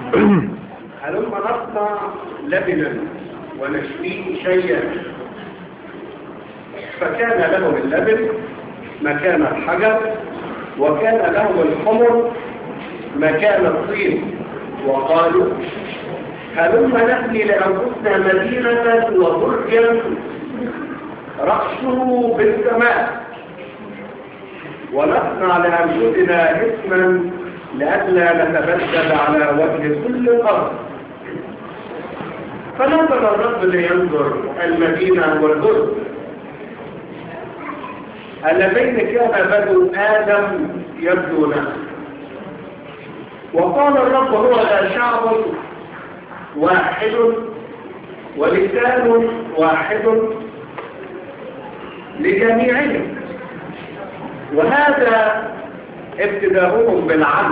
هلما نصنع لبنا ونشفيه شيئا فكان لهم اللبن مكان الحجر وكان لهم الحمر مكان الطين وقالوا هلما نبني لأنفسنا مدينة وبرجا رأسه بالسماء ونصنع لأنفسنا اسما لئلا نتبدل على وجه كل الأرض فنزل الرب لينظر المدينة والبرج اللذين كان بدو آدم يبدونه وقال الرب هو لا شعب واحد ولسان واحد لجميعهم وهذا ابتداؤهم بالعمل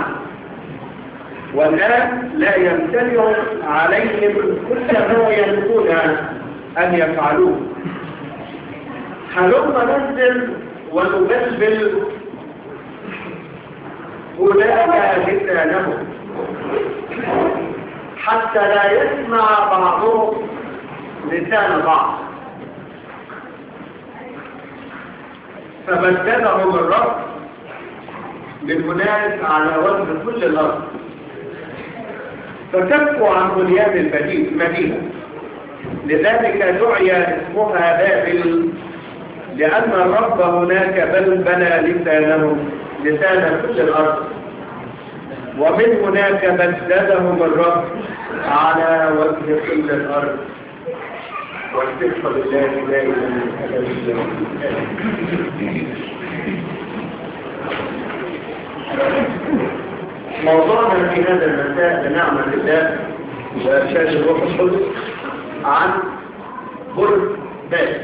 والآن لا يمتنع عليهم كل ما يريدون أن يفعلوه هلما ننزل ونبلبل أولئك لسانهم حتى لا يسمع بعضهم لسان بعض فبدلهم الرب للمناس على وجه كل الأرض فكفوا عن بنيان المدينة لذلك دعي اسمها بابل لأن الرب هناك بل بنى لسانهم لسان كل الأرض ومن هناك بددهم الرب على وجه كل الأرض والصفة لله دائما موضوعنا في هذا المساء بنعمة الله وإرشاد الروح القدس عن برج باب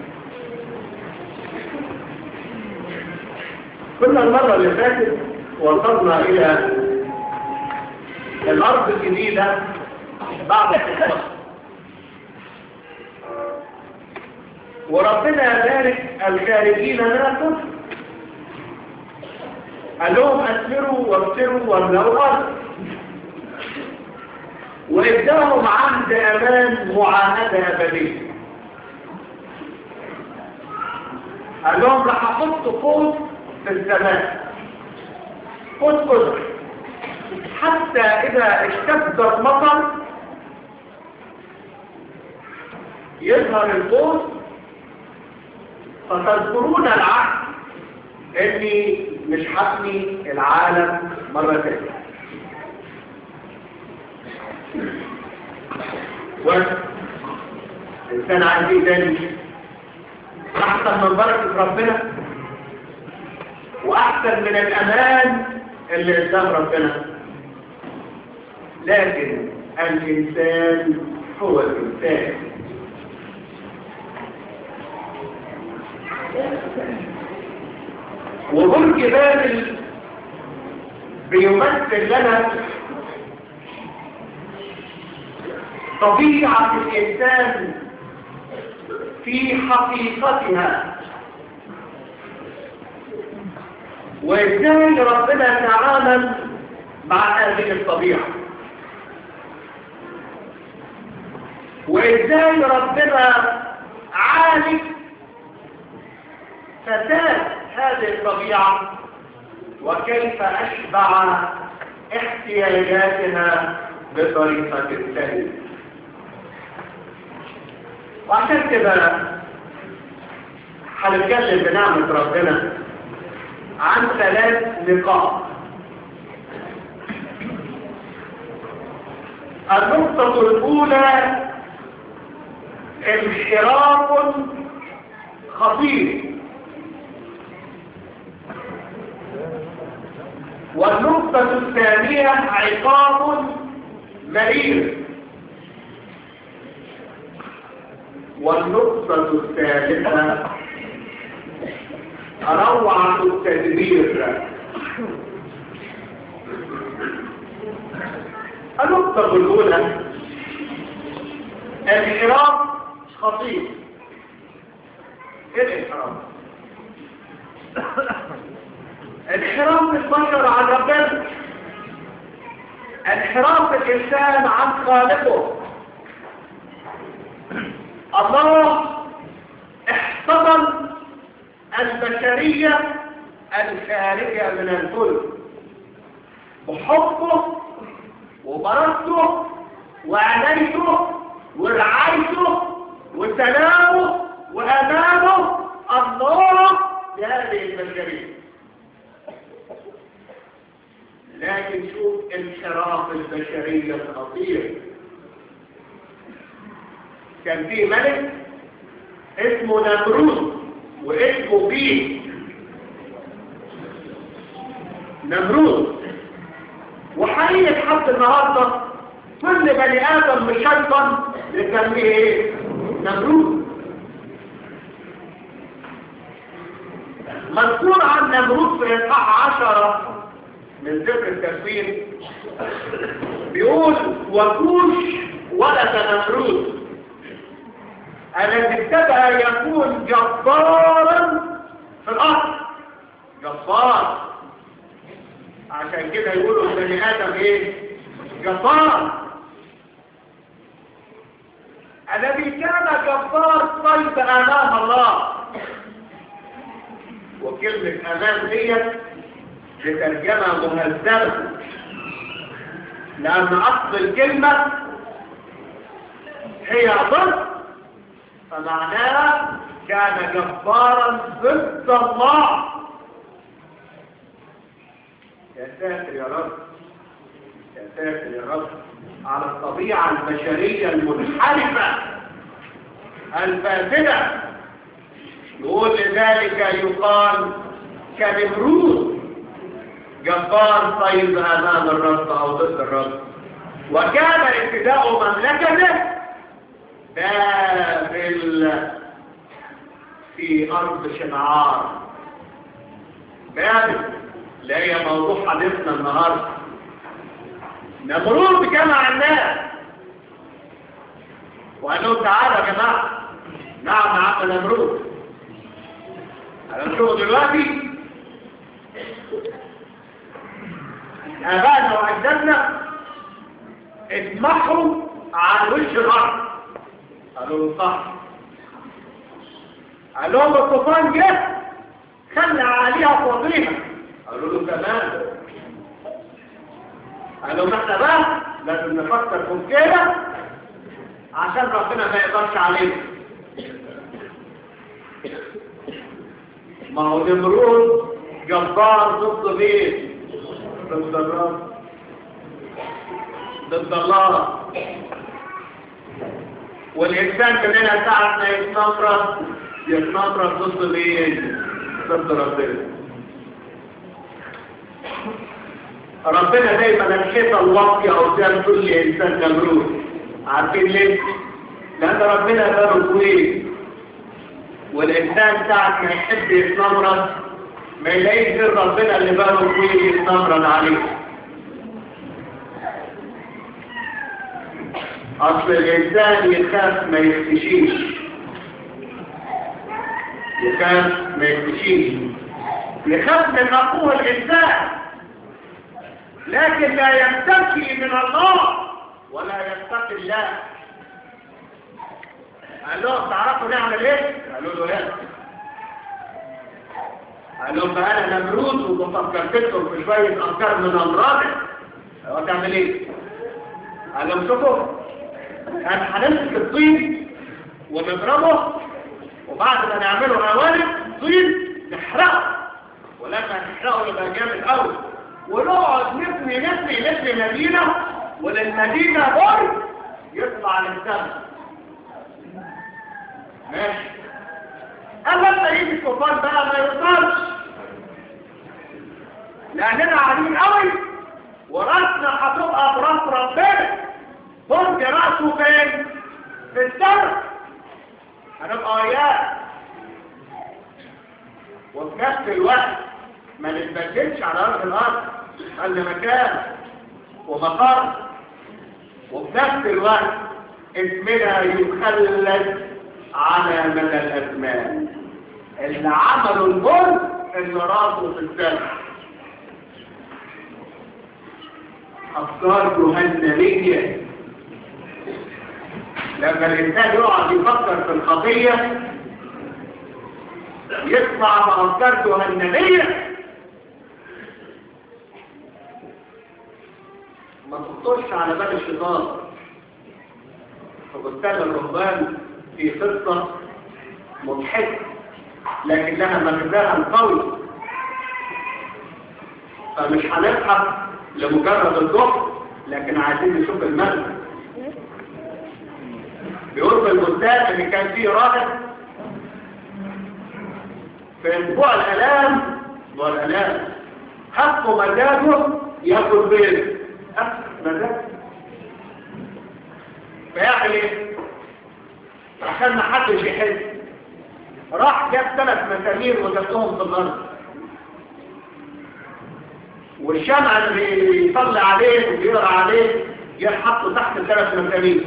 كنا المرة اللي فاتت وصلنا إلى الأرض الجديدة بعد الحفظ وربنا بارك الخارجين ناسا قال لهم أسمروا وابتروا واملأوا الأرض وإداهم عهد أمان معاهدة أبدية قال لهم راح أحط قوت في السماء قوت قدر حتى إذا اشتد المطر يظهر القوت فتذكرون العهد اني مش حقني العالم مرة تانية والإنسان عايز ايه تاني أحسن من بركة ربنا وأحسن من الأمان اللي قدام ربنا لكن الإنسان هو الإنسان وبرج بابل بيمثل لنا طبيعة الإنسان في حقيقتها وإزاي ربنا تعامل مع هذه الطبيعة وإزاي ربنا عالج فساد هذه الطبيعة وكيف أشبع احتياجاتنا بطريقة سليمة وعشان كده هنتكلم بنعمة ربنا عن ثلاث نقاط النقطة الأولى انحراف خطير والنقطة الثانية عقاب مرير والنقطة الثالثة روعة التدبير النقطة الأولى الانحراف خطير ايه الانحراف؟ انحراف البشر عن ربنا انحراف الإنسان عن خالقه الله احتضن البشرية الخارجة من الكل بحبه وبركته وعنايته ورعايته وسلامه وأمامه الله لهذه البشرية لكن شوف انحراف البشرية الخطير كان في ملك اسمه نمرود واسمه بيه نمرود وحقيقة لحد النهاردة كل بني آدم مشيطن نسميه ايه؟ نمرود مذكور عن نمرود في إصحاح عشرة من ذكر التكوين بيقول وكوش ولد نمرود الذي ابتدأ يكون جبارا في الأرض جبار عشان كده يقولوا البني آدم ايه جبار الذي كان جبار طيب أمام الله وكلمة أمام ديت بترجمة مهذبة لأن أصل الكلمة هي ضد فمعناها كان جبارا ضد الله يا ساتر يا رب يا ساتر يا رب على الطبيعة البشرية المنحرفة الفاسدة يقول لذلك يقال كنمرود جبار طيب أمام الرب أو ضد الرب وكان ابتداء مملكته بابل في أرض شنعار بابل اللي هي موضوع حديثنا النهاردة نمرود جمع الناس وقال لهم تعالوا يا جماعة نعم عم نمرود هنشوفه دلوقتي آبائنا وأجدادنا اتمحوا عن وش الأرض قالوا له صح قال لهم الطوفان جه خلى عليها فضيحة قالوا له تمام قالوا ما احنا بقى لازم نفكر في كده عشان ربنا ما يقدرش علينا ما هو نمرود جبار ضد مين ضد الرب ضد الله والإنسان مننا ساعة ما يتنمرض يتنمرض ضد مين ضد ربنا ربنا دايما الحيطة الواقية قدام كل إنسان نمرود عارفين ليه؟ لأن ربنا باله طويل والإنسان ساعة ما يحب يتنمرض ما يلاقيش غير ربنا اللي باله طويل يتنمرض عليه أصل الإنسان يخاف ما يختشيش يخاف ما يختشيش يخاف من أخوه الإنسان لكن لا يتقي من الله ولا يتقي الله قال لهم تعرفوا نعمل ايه قالوا له ايه قال لهم انا نمرود وفكرت لكم في شويه افكار من امراضك هو تعمل ايه قال لهم شوفوا انا هنمسك الطين ونضربه وبعد ما نعمله قوالب طين نحرقه ولما نحرقه يبقى جامد قوي ونقعد نبني نبني نبني مدينه وللمدينه برج يطلع للسماء ماشي قال لما يجي الكفار بقى ما يوصلش لاننا قاعدين قوي وراسنا هتبقى براس ربنا فرج راسه فين في السماء هنبقى وياه وفي نفس الوقت ما نتبدلش على ارض الارض قال مكان ومقر وفي نفس الوقت اسمنا يخلد على مدى الأزمان اللي عملوا الملك اللي راسه في السماء أفكار جهنمية لما الإنسان يقعد يفكر في القضية يطلع بأفكار جهنمية ما تخطرش على بال الشيطان فبالتالي الرهبان في قصة مضحكة لكنها مغزاها قوي فمش هنضحك لمجرد الضحك لكن عايزين نشوف المغزى بيقول في المستاذ ان كان فيه راهب في اسبوع الالام والالام حقه مزاجه ياكل بيض مزاج فيعمل ايه عشان ما حدش يحس راح جاب ثلاث مسامير وجابتهم في الارض والشمع اللي بيصلي عليه وبيقرا عليه يحطه تحت الثلاث مسامير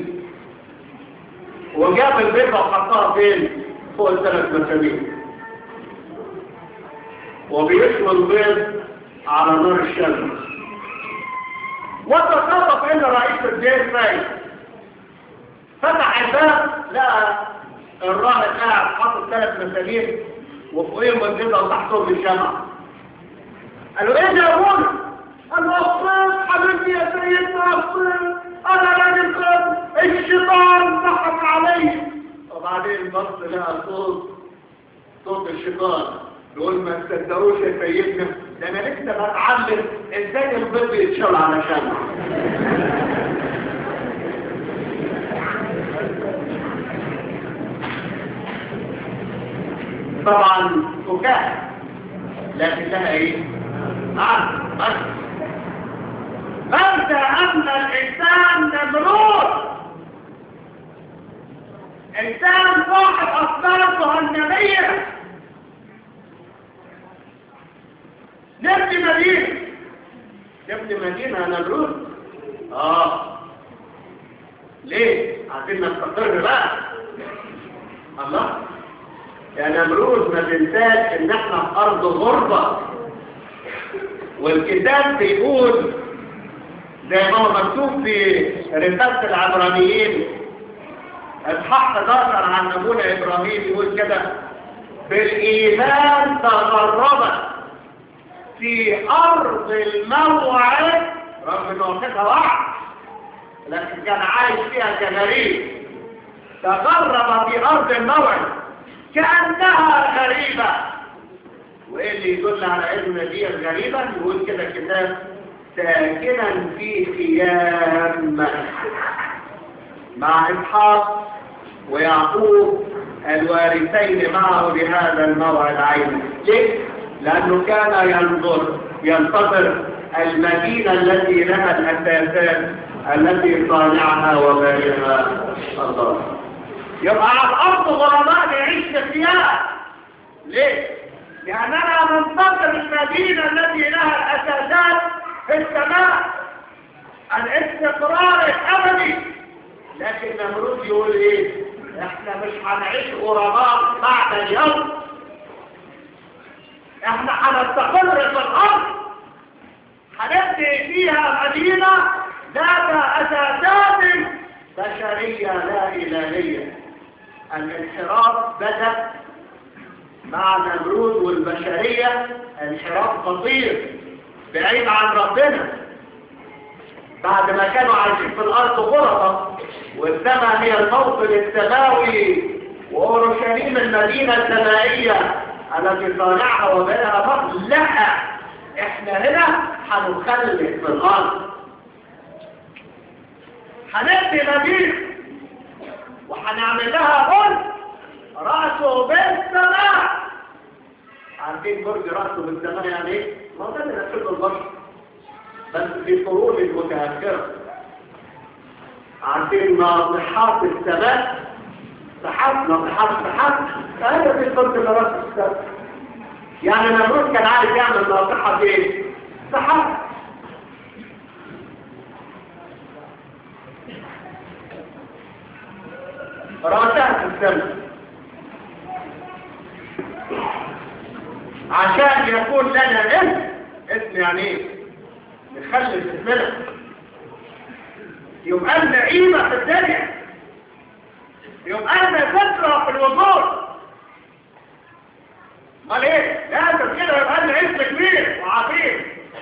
وجاب البيضة وحطها فين فوق الثلاث مسامير وبيشوي البيض على نار الشمس وتصادف ان رئيس الدين فايت فتح الباب لقى الراهب قاعد حاطط ثلاث مسامير وفوقيهم البيضة وتحتهم الشمع قالوا ايه ده يا ابونا قال له اخوات حبيبي يا سيدنا اخوات انا راجل قد الشيطان ضحك علي وبعدين بص لقى صوت صوت الشيطان بيقول ما تصدقوش يا سيدنا ده انا لسه بتعلم ازاي البيض يتشال على شمع طبعا فكاهه لكنها ايه عرض عرض ماذا أن الإنسان نمرود إنسان صاحب أفكار جهنمية نبني مدينة نبني مدينة نمرود آه ليه؟ عايزين نستقر بقى الله يا نمرود ما تنساش ان احنا في ارض غربة والكتاب بيقول زي ما هو مكتوب في رسالة العبرانيين اصحاح 11 عن ابونا ابراهيم يقول كده بالايمان تغربت في ارض الموعد رغم انه واخدها وعد لكن كان عايش فيها كغريب تغرب في ارض الموعد كانها غريبه وايه اللي يدل على ان دي غريبه يقول كده كتاب ساكنا في خيام مع إسحاق ويعقوب الوارثين معه لهذا الموعد عينه ليه؟ لأنه كان ينظر ينتظر المدينة التي لها الأساسات التي صانعها وبارئها الله يبقى على الأرض غرباء يعيش في خيام ليه؟ لأننا ننتظر المدينة التي لها الأساسات في السماء الاستقرار الأبدي لكن نمرود يقول ايه احنا مش هنعيش غرباء بعد اليوم احنا هنستقر في الارض هنبني فيها مدينة ذات اساسات بشرية لا الهية الانحراف بدأ مع نمرود والبشرية انحراف خطير بعيد عن ربنا بعد ما كانوا عايشين في الأرض غربة والسماء هي الموطن السماوي وأورشليم المدينة السمائية التي صانعها وبناها فقط لا احنا هنا هنخلف في الأرض هنبني مدينة وهنعمل لها برج رأسه بالسماء عارفين برج رأسه بالسماء يعني ايه؟ ما ده اللي نفسه البشر بس في قرون متأخرة عارفين ناطحات السماء سحاب ناطحات سحاب هذا في البرج اللي رأسه السماء يعني نمرود كان عايز يعمل ناطحة ايه؟ سحاب رأسها في السماء عشان يكون لنا اسم اسم يعني ايه نخلف اسمنا يبقى لنا قيمة في الدنيا يبقى لنا ذكرى في الوجود امال ايه لازم كده يبقى لنا اسم كبير وعظيم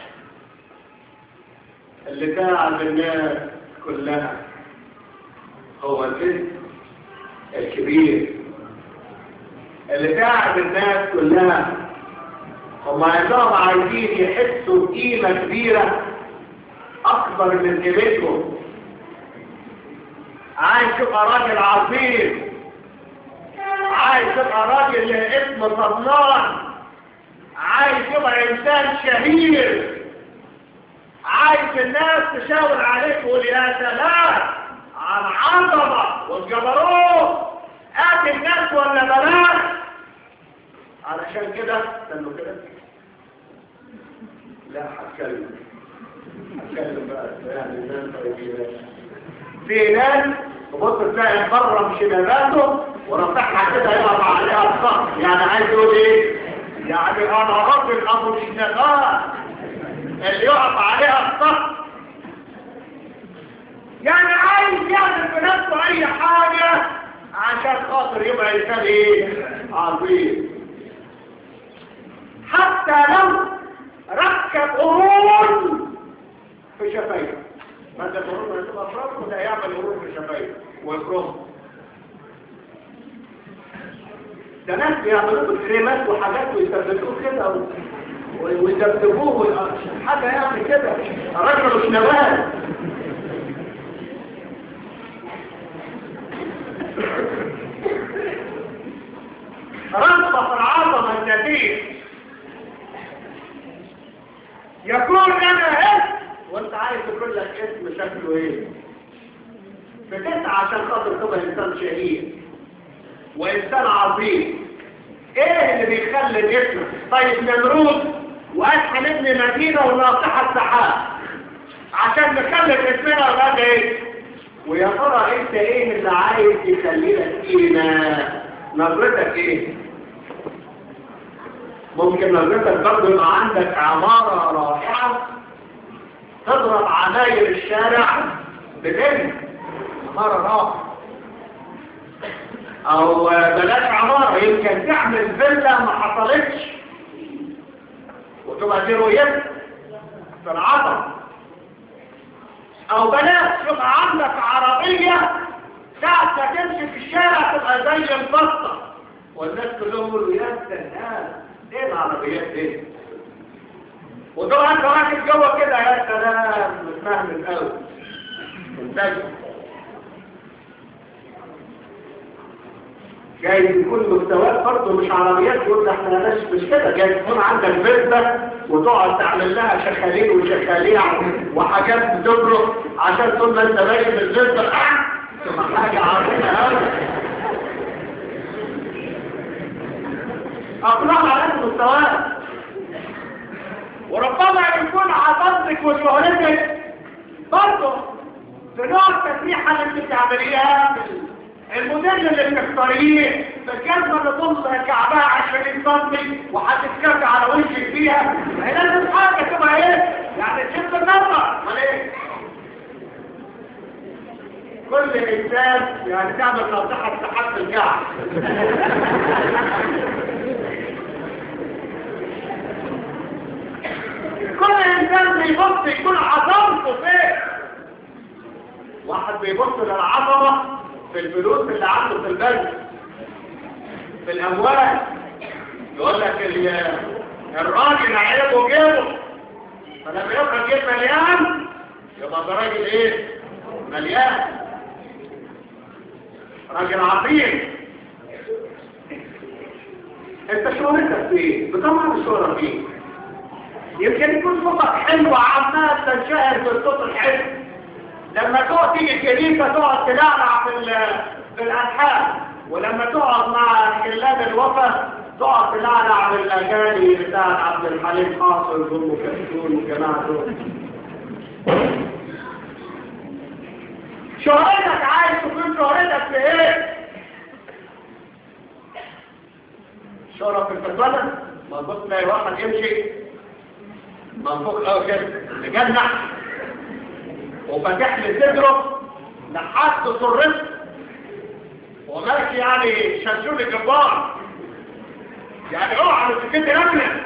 اللي تعب الناس كلها هو الاسم الكبير اللي تعب الناس كلها هم عندهم عايزين يحسوا بقيمة كبيرة أكبر من قيمتهم عايز تبقى راجل عظيم عايز تبقى راجل له اسم صنان عايز تبقى إنسان شهير عايز الناس تشاور عليك وتقول يا سلام عن عظمة والجبروت آتي الناس ولا بلاش علشان كده استنوا كده لا هتكلم هتكلم بقى يعني الناس طيبين في ناس تبص تلاقي بره مش نباته ورفعها كده يقف عليها الصخر يعني عايز يقول ايه يعني انا راجل ابو الشغال اللي يقف عليها الصخر يعني عايز يعمل بنفسه اي حاجة عشان خاطر يبقى انسان ايه عظيم حتى لو ركب قرون في شفايفه ما انت قرون هتبقى فرق ولا يعمل قرون في شفايفه ويكرمه ده ناس بيعملوا كريمات وحاجات ويثبتوه كده و- ويدبدبوه وي- حاجه يعني كده الراجل مش نبات رغبة في العظمة النتيجة يكون لنا اسم وانت عايز يكون لك اسم شكله ايه بتسعى عشان خاطر تبقى انسان شهير وانسان عظيم ايه اللي بيخلي الاسم طيب نمرود وقال هنبني مدينة وناصحة سحاب عشان نخلي اسمنا غدا ايه ويا ترى انت ايه اللي عايز يخلي لك قيمة نظرتك ايه ممكن نظرتك برضه يبقى عندك عمارة رائعة تضرب عماير الشارع بجنب عمارة رائعة او بلاش عمارة يمكن تعمل فيلا ما حصلتش وتبقى دي رؤيتك في العظم او بلاش تبقى عندك عربية ساعة ما تمشي في الشارع تبقى زي البطة والناس كلهم يقولوا يا سلام ايه العربيات دي وطبعا انت راكب جوه كده يا سلام مش فاهم الاول منتج جاي يكون مستواك برضه مش عربيات يقول ده احنا مش مش كده جاي تكون عندك فيزا وتقعد تعمل لها شخاليل وشخاليع وحاجات بتبرق عشان طول ما انت ماشي بالفيزا اه تبقى حاجه عظيمه قوي اطلع على مستواك وربما يكون عظمتك وشهرتك برضه في نوع التسريحه اللي انت بتعمليها الموديل اللي بتختاريه الجزمه اللي طول كعبها 20 سم وهتتكب على وشك فيها هي لازم حاجه تبقى ايه؟ يعني تشد النظر امال ايه؟ كل انسان يعني تعمل نصيحه تحت الكعب كل انسان بيبص يكون عظمته فين واحد بيبص للعظمه في الفلوس اللي عنده في البنك في الاموال يقول لك ال- الراجل عيبه جيبه فلما يبقى الجيب مليان يبقى ده راجل ايه مليان راجل عظيم انت شهرتك فين بطبع الشهرة فين يمكن يكون صوتك حلو عمال تنشهر بالصوت الحلو لما تقعد تيجي الكنيسة تقعد تلعلع في ال- في الألحان ولما تقعد مع شلاد الوفا تقعد تلعلع بالأغاني بتاع عبد الحليم حاصل وأم كلثوم والجماعة دول شهرتك عايز تكون شهرتك في ايه؟ شهرة في الفتوى ما تبص تلاقي واحد يمشي منفوخ قوي كده مجنح وفتح لي صدره لحد سرته وماشي يعني شمشون الجبار يعني اوعى مسكتي رجلك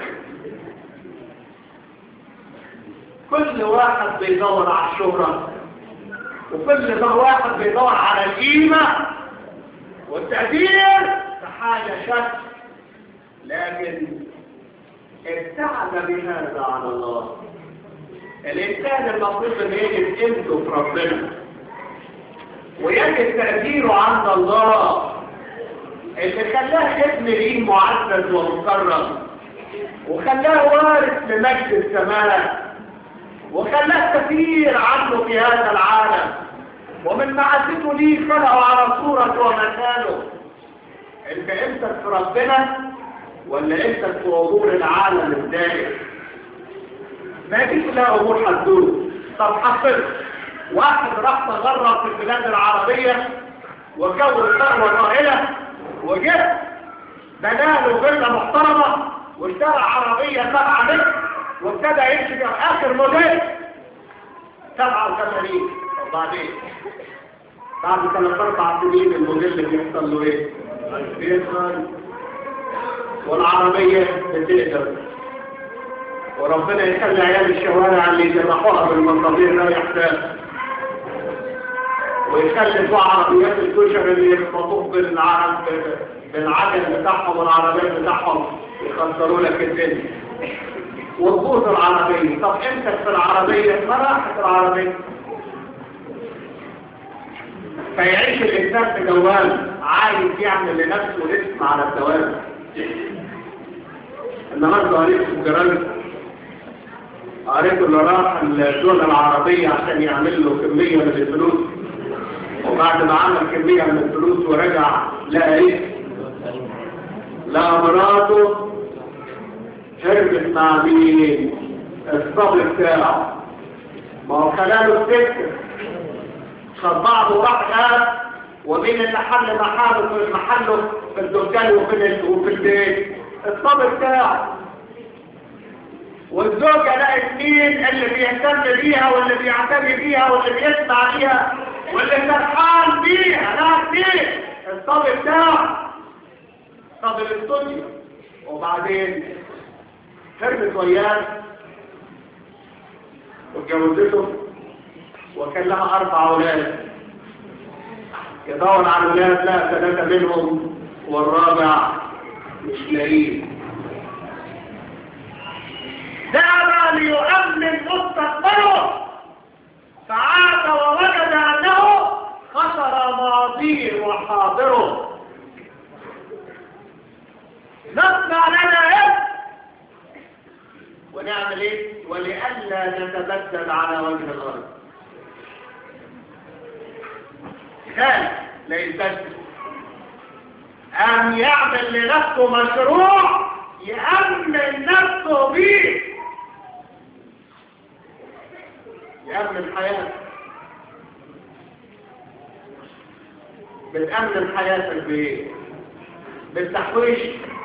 كل واحد بيدور على الشهرة وكل واحد بيدور على القيمة والتقدير في حاجة شك لكن ابتعد بهذا على الله الإنسان المفروض أن يجد قيمته في ربنا ويجد تقديره عند الله اللي خلاه ابن ليه معزز ومكرم وخلاه وارث لمجد السماء وخلاه كثير عنه في هذا العالم ومن معزته ليه خلقه على صورة ومكانه انت امتك في ربنا ولا امتك في امور العالم الدائم ما يجيش لها امور حدود طب حصل واحد راح تغرب في البلاد العربية وكون ثروة طائلة وجه بناله فيلا محترمة واشترى عربية سبعة متر وابتدى يمشي في اخر موديل 87 وبعدين بعد ثلاث اربع سنين الموديل اللي بيحصل له ايه؟ بيدخل والعربية بتقدر وربنا يخلي عيال الشوارع اللي يجرحوها بالمنطقير لا يحتاج ويخلي بقى عربيات الكشر اللي يخبطوه بالعرب بالعجل بتاعهم والعربيات بتاعهم يخسروا لك الدنيا وتبوظ العربية طب انت في العربية ما راحت العربية فيعيش الإنسان في دوام عايز يعمل لنفسه اسم على الدوام النهارده قريت في الجرايد قريت اللي راح الدول العربية عشان يعمل له كمية من الفلوس وبعد ما عمل كمية من الفلوس ورجع لقى ايه؟ لقى مراته هربت مع مين؟ الصبر بتاعه ما هو خلاله السكر خد بعضه وراح قال ومين اللي حل محله في محله في الدكان وفي وفي البيت الصبر بتاعه والزوجة لقت مين اللي بيهتم بيها واللي بيعتني بيها واللي بيسمع بيها واللي فرحان بيها لقت مين الصبر بتاعه صبر الاستوديو وبعدين هربت وياه واتجوزته وكان لها أربع أولاد يدور على الولاد لا ثلاثة منهم والرابع مش لاقيه ذهب ليؤمن مستقبله فعاد ووجد أنه خسر ماضيه وحاضره نصنع لنا إيه ونعمل ايه ولئلا نتبدل على وجه الارض خالق لا يتبدل ان يعمل لنفسه مشروع يأمن نفسه بيه يأمن حياته بتأمن حياتك بايه بالتحويش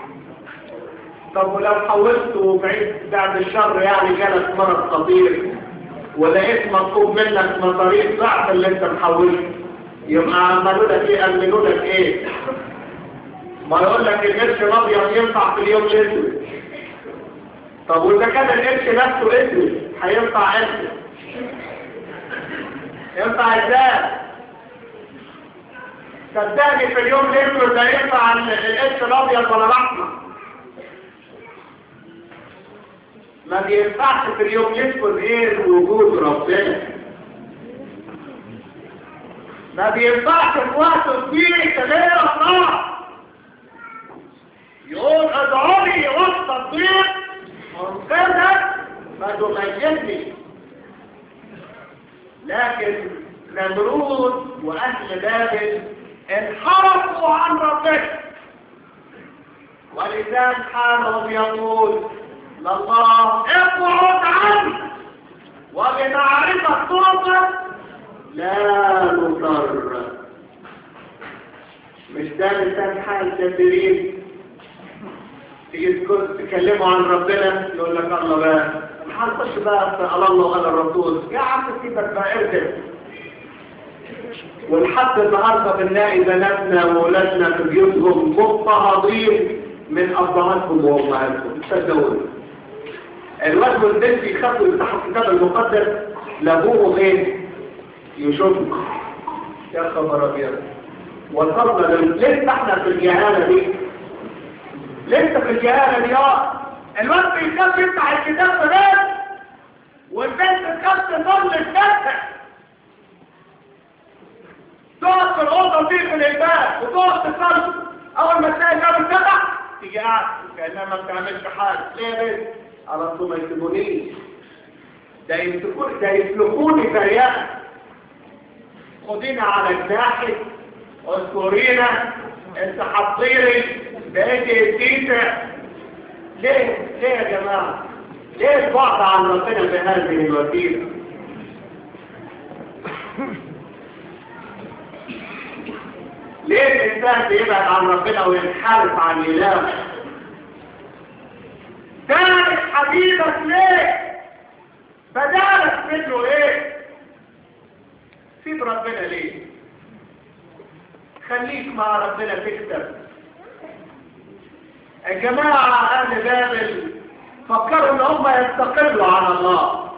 طب ولو حولت وبعيد بعد الشر يعني جالك مرض خطير ولقيت مطلوب منك مصاريف ضعف اللي انت محوله يبقى عملوا لك ايه امنوا لك ايه ما يقول لك القرش الابيض ينفع في اليوم الاسود طب واذا كان القرش نفسه اسود هينفع اسود ينفع ازاي صدقني في اليوم الاسود ده ينفع القرش الابيض ولا الاحمر ما بينفعش في اليوم يدخل غير وجود ربنا ما بينفعش في وقت الضيق غير الله يقول ادعوني وسط الضيق منقذك فتميزني لكن نمرود واهل بابل انحرفوا عن ربنا ولسان حالهم يقول لله ابعد عنه وبمعرفة طرقك لا نضر مش ده لسان حال كثيرين تيجي تكلموا عن ربنا يقول لك الله بقى هنخش بقى في على الله وعلى الرسول يا عم سيبك بقى ارجع ولحد النهارده بنلاقي بناتنا واولادنا في بيوتهم مضطهدين من ابهاتهم وامهاتهم صدقوني الواد والبنت يخافوا يفتحوا الكتاب المقدس لابوهم ايه يشوفوا يا خبر ابيض وصلنا لل- لسه احنا في الجهاله دي لسه في الجهاله دي اه الواد بيخاف يفتح الكتاب بس والبنت تخاف تصلي الفتح تقعد في الاوضه دي في الباب وتقعد تصلي اول ما تلاقي الباب اتفتح تيجي قاعد كانها ما بتعملش حاجه ليه يا بنت؟ على طول ما يسيبونيش ده يمسكوني ده يسلكوني فريقه خدينا على جناحك اذكرينا انت حطيري بقيتي التيسع ليه ليه يا جماعه ليه البعد عن ربنا بهذه الوسيله ليه الإنسان بيبعد عن ربنا وينحرف عن إلهه؟ تارك حبيبك ليه؟ بدالك منه ايه؟ سيب ربنا ليه؟ خليك مع ربنا تكتب الجماعة أهل بابل فكروا إن هم يستقلوا عن الله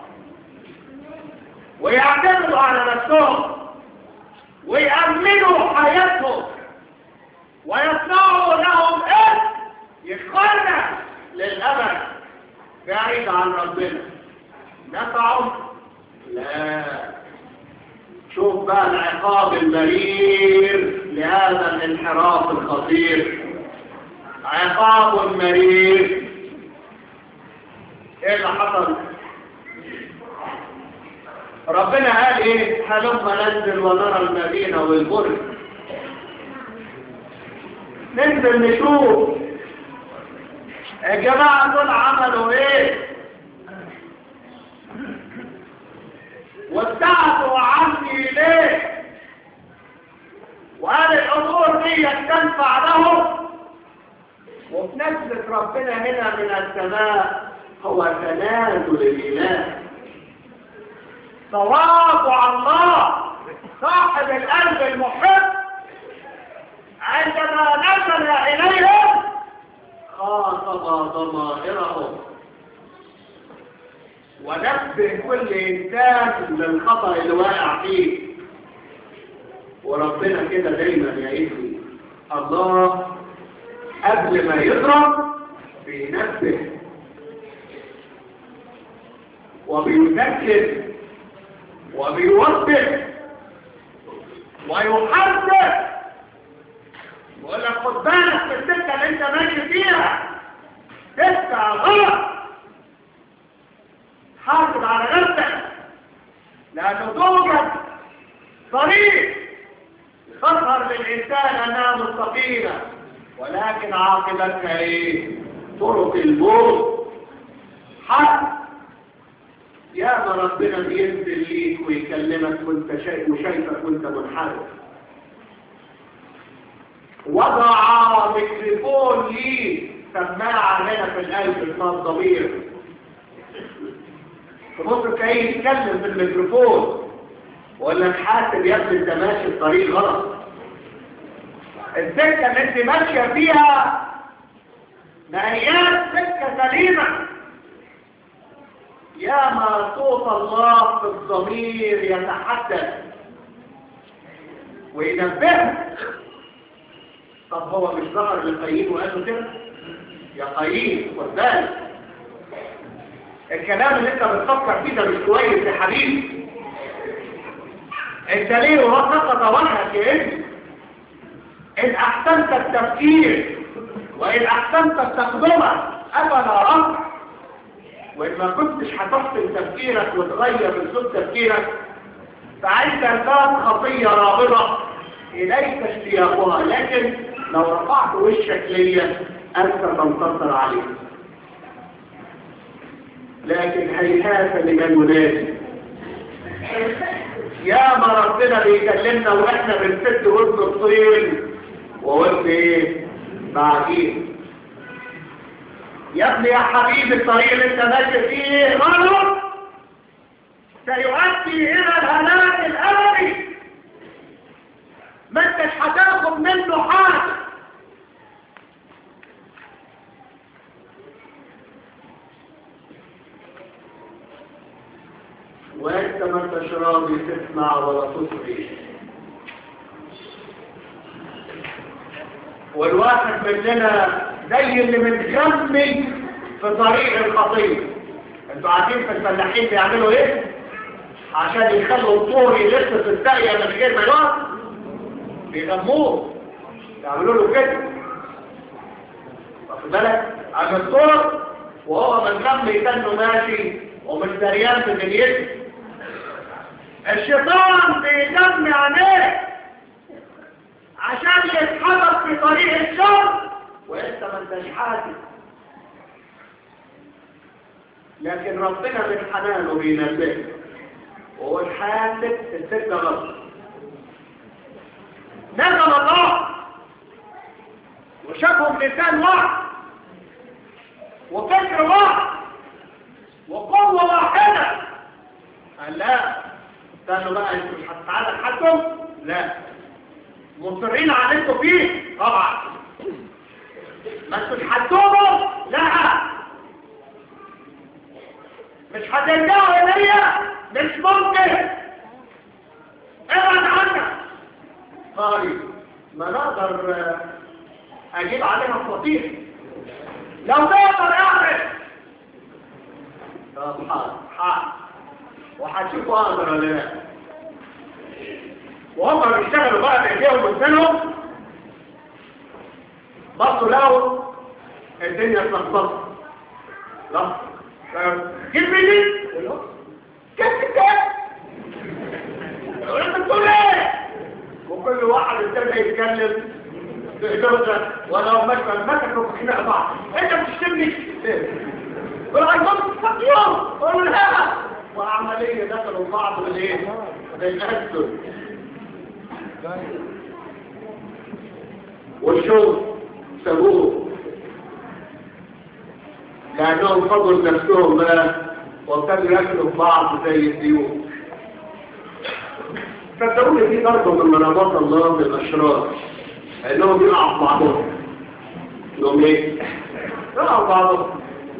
ويعتمدوا على نفسهم ويأمنوا حياتهم ويصنعوا لهم اسم يخلد للأبد بعيد عن ربنا نفعهم لا شوف بقى العقاب المرير لهذا الانحراف الخطير عقاب مرير ايه اللي حصل ربنا قال ايه هلم ننزل ونرى المدينة والبرج ننزل نشوف الجماعة دول عملوا ايه وابتعدوا عني ليه وقال الامور دي تنفع لهم وفي نزلة ربنا هنا من السماء هو تنازل الاله تواضع الله صاحب القلب المحب عندما نزل إليهم خاطب ضمائرهم ونبه كل إنسان للخطأ اللي واقع فيه وربنا كده دايما يا ابني الله قبل ما يضرب بينبه وبيذكر وبيوضح ويحذر ويقول لك خد بالك في السكه اللي انت ماشي فيها سكه غلط حافظ على نفسك لانه توجد طريق تظهر للانسان انها مستقيمه ولكن عاقبتها ايه طرق الموت حق يا ما ربنا بينزل ليك ويكلمك وانت شايف وشايفك وانت منحرف وضع ميكروفون ليك سماعة هنا في القلب اسمها الضمير تبص تلاقيه يتكلم في الميكروفون ولا لك حاسب يا ابني انت ماشي الطريق غلط السكة اللي انت ماشية فيها ما هياش سكة سليمة يا ما صوت الله في الضمير يتحدث وينبهك طب هو مش ظهر لقايين وقال له كده يا قايين خد بالك الكلام اللي انت بتفكر فيه ده مش كويس يا حبيبي انت ليه وسقط وجهك يا ابني ان احسنت التفكير وان احسنت التقدمه افلا رفع وإن ما كنتش هتحسن تفكيرك وتغير اسلوب تفكيرك فعند الباب خطية رابضة إليك اشتياقها لكن لو رفعت وشك ليا أنت تنتصر عليه لكن هيهات لمن ينادي يا ما ربنا بيكلمنا واحنا بنسد وسط الطين وقلت ايه بعدين يا ابني يا حبيبي الطريق اللي انت ماشي فيه غلط سيؤدي الى الهلاك الابدي ما انتش هتاخد منه حاجه وانت ما انتش راضي تسمع ولا تصغي والواحد مننا زي اللي متغمي في طريق الخطيه انتوا عارفين في الفلاحين بيعملوا ايه عشان يخلوا الطور يلف في الساقيه من غير ما يقف بيغموه يعملوا له كده واخد بالك عن الطور وهو متغمي كانه ماشي ومش دريان في دنيته الشيطان بيغمي عينيه عشان يتحرك في طريق الشر وانت ما انتش حاسس لكن ربنا من حنانه بينبهك وهو الحاسب السكه غلط نزل الله وشافهم لسان واحد وفكر واحد وقوه واحده قال لا استنوا بقى انتوا مش هتتعادل حدهم لا مصرين على انتوا فيه طبعا ما انتوا تحدوهم لا مش هترجعوا الي مش ممكن ابعد عنك طيب ما نقدر اجيب عليها فطير لو تقدر اعمل طب حاضر حاضر وهتشوفوا اقدر ولا لا وهم بيشتغلوا بقى بايديهم وبسنهم بصوا لقوا الدنيا اتلخبطت لا جيب مني كيف كده انت بتقول ايه وكل واحد ابتدى يتكلم بإدارة ولو مشى مسكوا في خناق بعض انت بتشتمني ولا عايزهم تفكيهم قولوا لا وعملية دخلوا بعض بالايه بالأسد والشغل سابوه لأنهم فضلوا نفسهم بقى وابتدوا ياكلوا في بعض زي الديوك صدقوني في ضربة من منامات الله للأشرار انهم يقعوا في بعضهم انهم ايه؟ يقعوا في بعضهم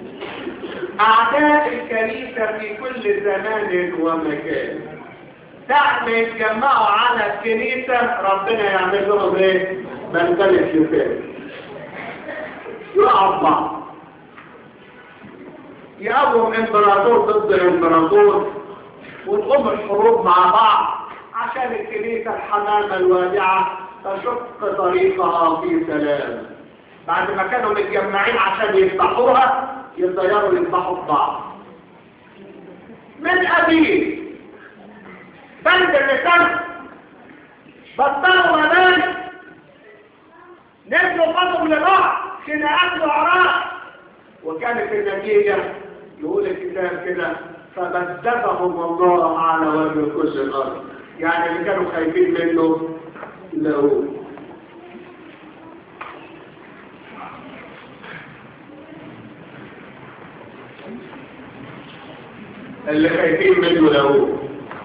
أعداء الكنيسة في كل زمان ومكان ساعة ما يتجمعوا على الكنيسة ربنا يعمل لهم ايه؟ منزلة يفاس يقعوا في بعض يقوم امبراطور ضد امبراطور وتقوم الحروب مع بعض عشان الكنيسة الحمامة الوادعة تشق طريقها في سلام بعد ما كانوا متجمعين عشان يفتحوها يتغيروا يذبحوا في بعض من أبيه بلد اللسان بطلوا مباني نزلوا قدم لبعض خناقات وعراء وكانت النتيجة يقول الكتاب كده فبددهم الله على وجه كل الأرض يعني اللي كانوا خايفين منه لقوه اللي خايفين منه لقوه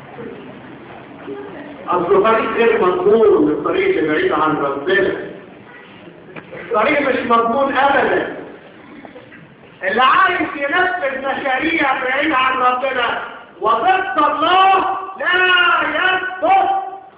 أصل طريق غير مضمون الطريق اللي بعيد عن ربنا الطريق مش مضمون أبدا اللي عايز ينفذ مشاريع بعيد عن ربنا وضد الله لا يثبت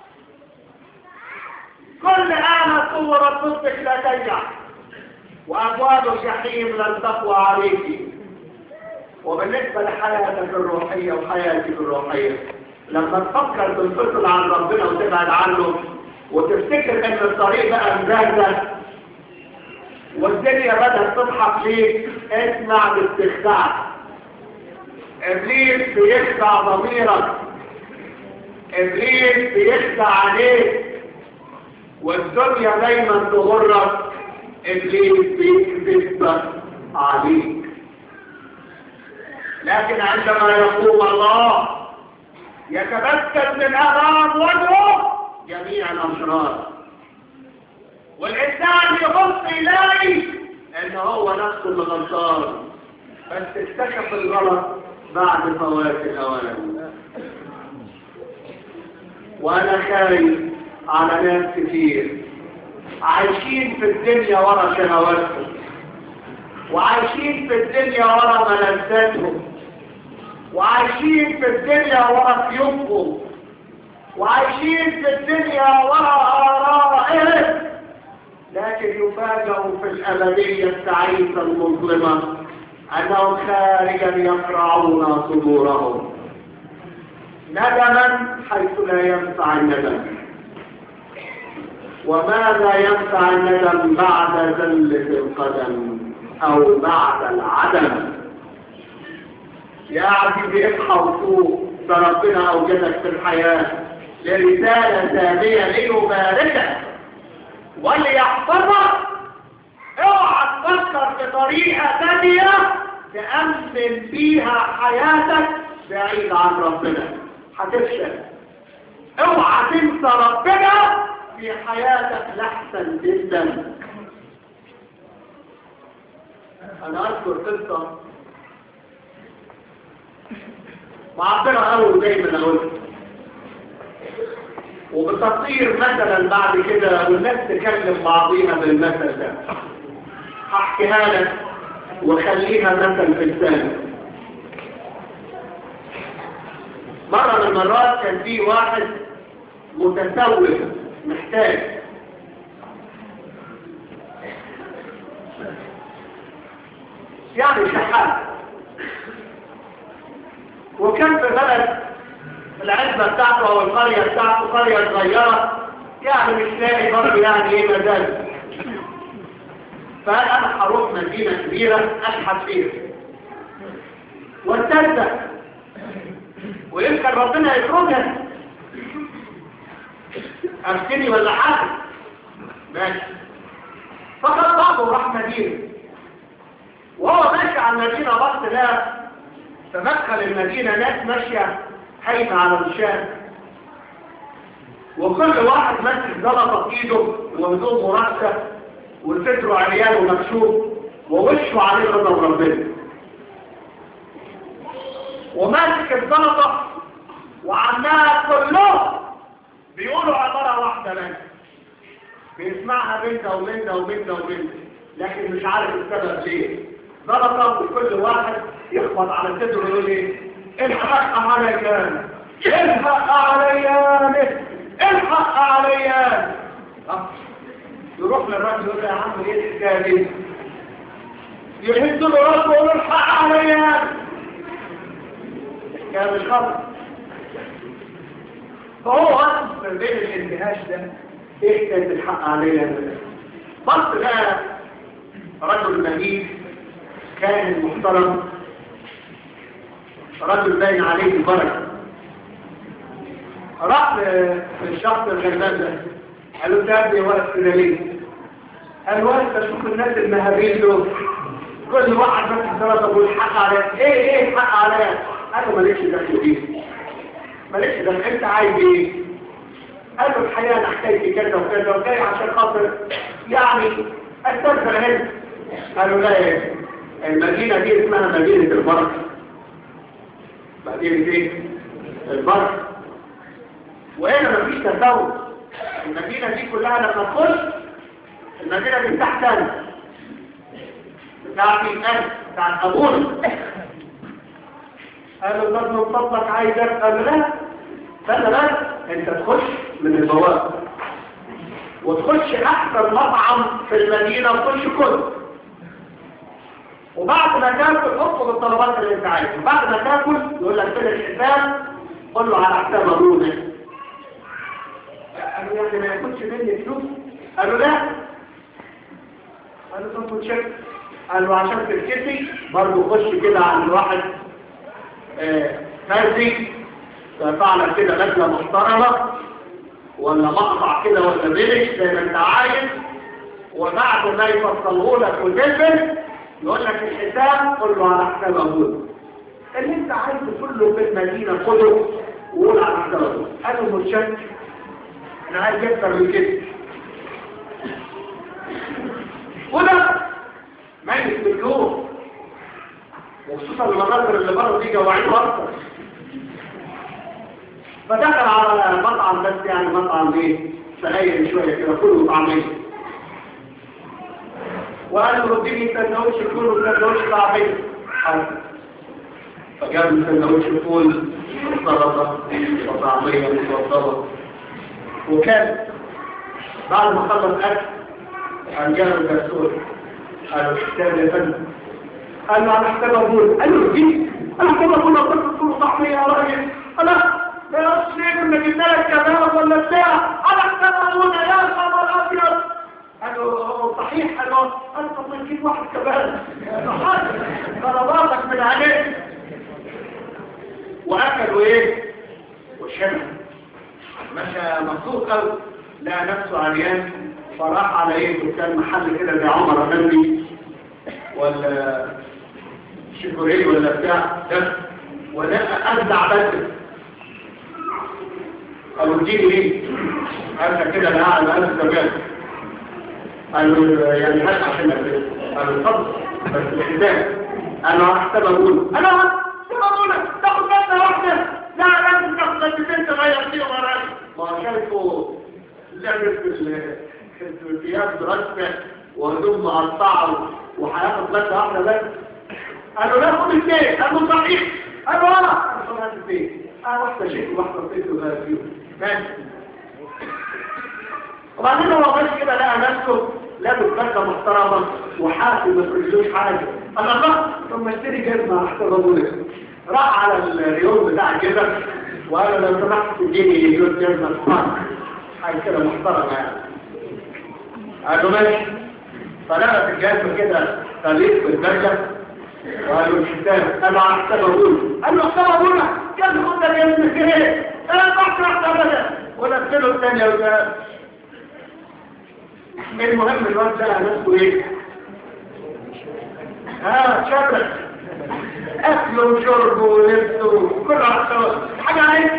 كل آمة صورة ضدك لا تنجح وأبواب الجحيم لن تقوى عليك وبالنسبة لحياتك الروحية وحياتك الروحية لما تفكر تنفصل عن ربنا وتبعد عنه وتفتكر ان الطريق بقى مجازة والدنيا بدأت تضحك ليك اسمع باستخداع ابليس بيخدع ضميرك ابليس بيخدع عليك والدنيا دايما تغرك ابليس بيكذب عليك لكن عندما يقوم الله يتبدد من امام وجهه جميع الاشرار والانسان يبص يلاقي ان هو نفسه اللي غلطان بس اكتشف الغلط بعد فوات الاوان وانا خايف على ناس كتير عايشين في الدنيا ورا شهواتهم وعايشين في الدنيا ورا ملذاتهم وعايشين في الدنيا ورا سيوفهم وعايشين في الدنيا ورا آرائهم لكن يفاجأوا في الأبدية السعيدة المظلمة أنهم خارجا يقرعون صدورهم ندما حيث لا ينفع الندم وماذا ينفع الندم بعد ذلة القدم أو بعد العدم يا عزيزي اصحى وفوق فربنا أوجدك في الحياة لرسالة ثانية ليباركك وليحفظك اوعى تفكر بطريقة ثانية تأمن بيها حياتك بعيد عن ربنا هتفشل اوعى تنسى ربنا في حياتك لحسن جدا انا اذكر قصة معبرة اول دايما اقول وبتصير مثلا بعد كده والناس تكلم بعضيها بالمثل ده هحكيها لك وخليها مثل في لسانك مرة من المرات كان في واحد متسوق محتاج يعني شحات وكان في بلد العزبة بتاعته او القرية بتاعته قرية صغيرة يعني مش لاقي برضه يعني ايه مزاج فقال انا هروح مدينة كبيرة اشحت فيها واستنزه ويمكن ربنا يكرمها أرسلني ولا حاجة ماشي فقد بعضه وراح مدينة وهو ماشي على المدينة بص لا تدخل المدينة ناس ماشية حيث على الشام وكل واحد ماسك زلطة في ايده وهدوم مركب وصدره عريان ومكشوف ووشه عليه غضب ربنا وماسك الزلطة وعمال كلهم بيقولوا عبارة واحدة بس بيسمعها بنت وبنت وبنت وبنت لكن مش عارف السبب ليه زلطة وكل واحد يخبط على صدره ويقول ايه الحق عليا الحق عليا الحق عليا يروح للراجل يقول له يا عم ايه الحكايه دي يهز له راسه ويقول له الحق عليا الحكايه مش خطر فهو اصلا بين الانتهاش ده ايه كانت الحق عليا بص بقى رجل مجيد كان محترم رجل باين عليه البركه راح للشخص الغلبان ده قال له ده ابني ورث كده ليه؟ قال ورث اشوف الناس المهابين دول كل واحد ماسك ثلاثه بيقول حق عليا ايه ايه الحق عليا؟ قال له مالكش دخل فيه مالكش دخل انت عايز ايه؟ قال له الحقيقه انا حكايتي كذا وكذا وجاي عشان خاطر يعني استنزل هنا قال له لا ايه المدينه دي اسمها مدينه البركه مدينه ايه؟ البركه وهنا مفيش تفاوت المدينة دي كلها لما تخش المدينة دي تحت أنا بتاعتي أنا بتاعت أبونا قال له طب من فضلك عايزك قال له لا استنى بس انت تخش من البوابة وتخش أحسن مطعم في المدينة وتخش كله وبعد ما تاكل اطلب الطلبات اللي انت عايزها بعد ما تاكل يقول لك كده الحساب قول له على حساب ابونا قالوا يعني ما ياخدش مني فلوس قالوا لا قالوا طب وتشك قالوا عشان تركتي برضه خش كده عند واحد فازي فعلا كده لجنه محترمه ولا مقطع كده ولا بلش زي ما انت عايز وبعد ما يفصله لك وتلبس يقول لك الحساب قول له على حساب ابوك اللي انت عايزه كله في المدينه كله وقول على حساب ابوك قالوا متشكر انا عايز اكتر من كده وده ميت بالنور وخصوصا المناظر اللي بره دي جوعينه اكتر فدخل على مطعم بس يعني مطعم ايه سهيل شويه كده كله طعميه وقال له رديني سندوتش فول وسندوتش طعميه فجاب له سندوتش فول وسلطه وطعميه متوضبه وكان بعد ما خلص اكل قام جاب الدكتور قال له كتاب يا فندم قال له انا محتاج اقول قال له دي انا محتاج اقول لك فول وطعميه يا راجل انا يا أصلي كنا جبنا لك كباب ولا بتاع أنا احتملونا يا خبر أبيض قالوا صحيح قالوا أنا طب ما نجيب واحد كباب طلباتك من عليه وأكلوا إيه وشمع مشى مبسوط قوي لقى نفسه عريان فراح على ايه كان محل كده زي عمر أمامي ولا شيكوريه ولا بتاع ده ولقى أبدع بدل قالوا اديني ايه قال كده انا قاعد على الزجاج قالوا يعني هات عشان اكل قالوا اتفضل بس الحساب انا هحسب اقول انا هحسب اقول تاخد بس واحده لا لازم تاخد بنتين تغير فيهم يا راجل ما شايفوا لابس الثياب برشفه وهدوم مقطعه وهياخد بس واحده بس قالوا لا خد اثنين قالوا صحيح قالوا انا قالوا هات اثنين اه واحده شيء واحده صيت وغير فيهم ماشي وبعدين هو ماشي كده لقى نفسه لابس بدله محترمه وحاسب ما تقولوش حاجه انا الله ثم اشتري جزمه احسن ابوك راح على الريون بتاع الجزم وقال لو سمحت تديني ريون جزمه سمارت حاجه كده محترمه يعني قال له ماشي فلقى في الجزمه كده خليط بالبدله وقال له الشتان انا احسن ابوك قال له احسن ابوك كيف خد الجزمه كده انا بحرق ابدا ونزله الثانيه وثالث المهم الواد ده نفسه ايه ها شبك اكله وشربه ولبسه وكل حاجه عايز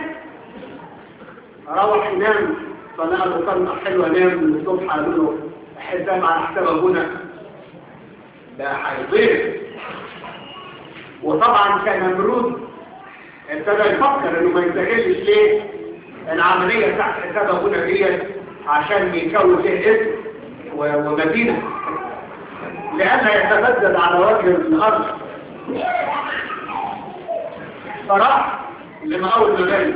روح ينام فلقى مصنع حلوه نام الصبح قالوا له حزام على حساب ابونا ده هيضيع وطبعا كان نمرود ابتدى يفكر انه ما يستغلش ليه العمليه تحت حساب ابونا ديت عشان يكون فيه اسم ومدينة لأنها يتبدد على وجه الأرض فراح لمقاول مباني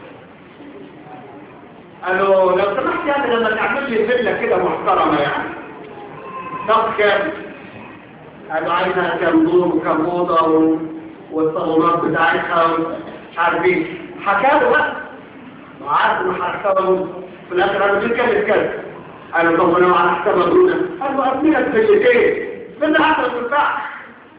قالوا لو سمحت يعني لما تعمل لي فيلا كده محترمة يعني طب كام قالوا عايزها كام دور وكام اوضه والصالونات بتاعتها ومش عارف ايه حكى له بقى وعارف انه هيحتوى في الاخر قالوا دي كام كام قالوا طب انا على حساب ابونا قالوا ابنيك فيلتين من عشرة الباع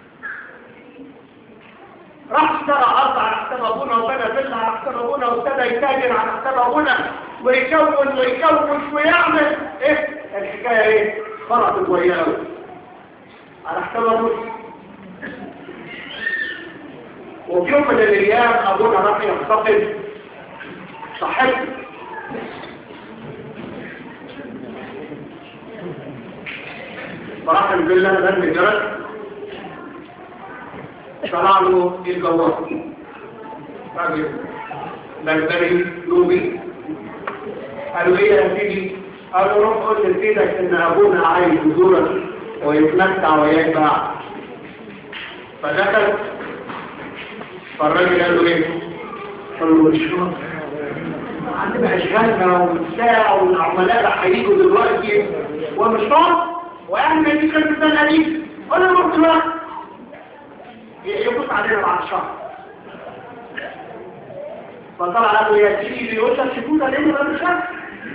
راح اشترى ارض على حساب ابونا وبنى فيلا على حساب ابونا وابتدى يتاجر على حساب ابونا ويكون ويكوش ويعمل ايه الحكايه ايه خرطت وياه على حساب ابونا وفي يوم من الايام ابونا راح يخطب صاحبته فراح نزل لها دم الجرس طلع له الجوار راجل بلبري لوبي قالوا ايه يا سيدي قالوا روح قول لسيدك ان ابونا عايز يزورك ويتمتع ويتبع فدخل فالراجل قال له ايه قال له مش عندنا اشغالنا والساعة والعملاء هيجوا دلوقتي ومش فاضي ويعني ما يجيش الانسان قديم ولا مرت الوقت يبص علينا بعد شهر فطلع له يا سيدي يقول لك شكونا ليه ولا مش عارف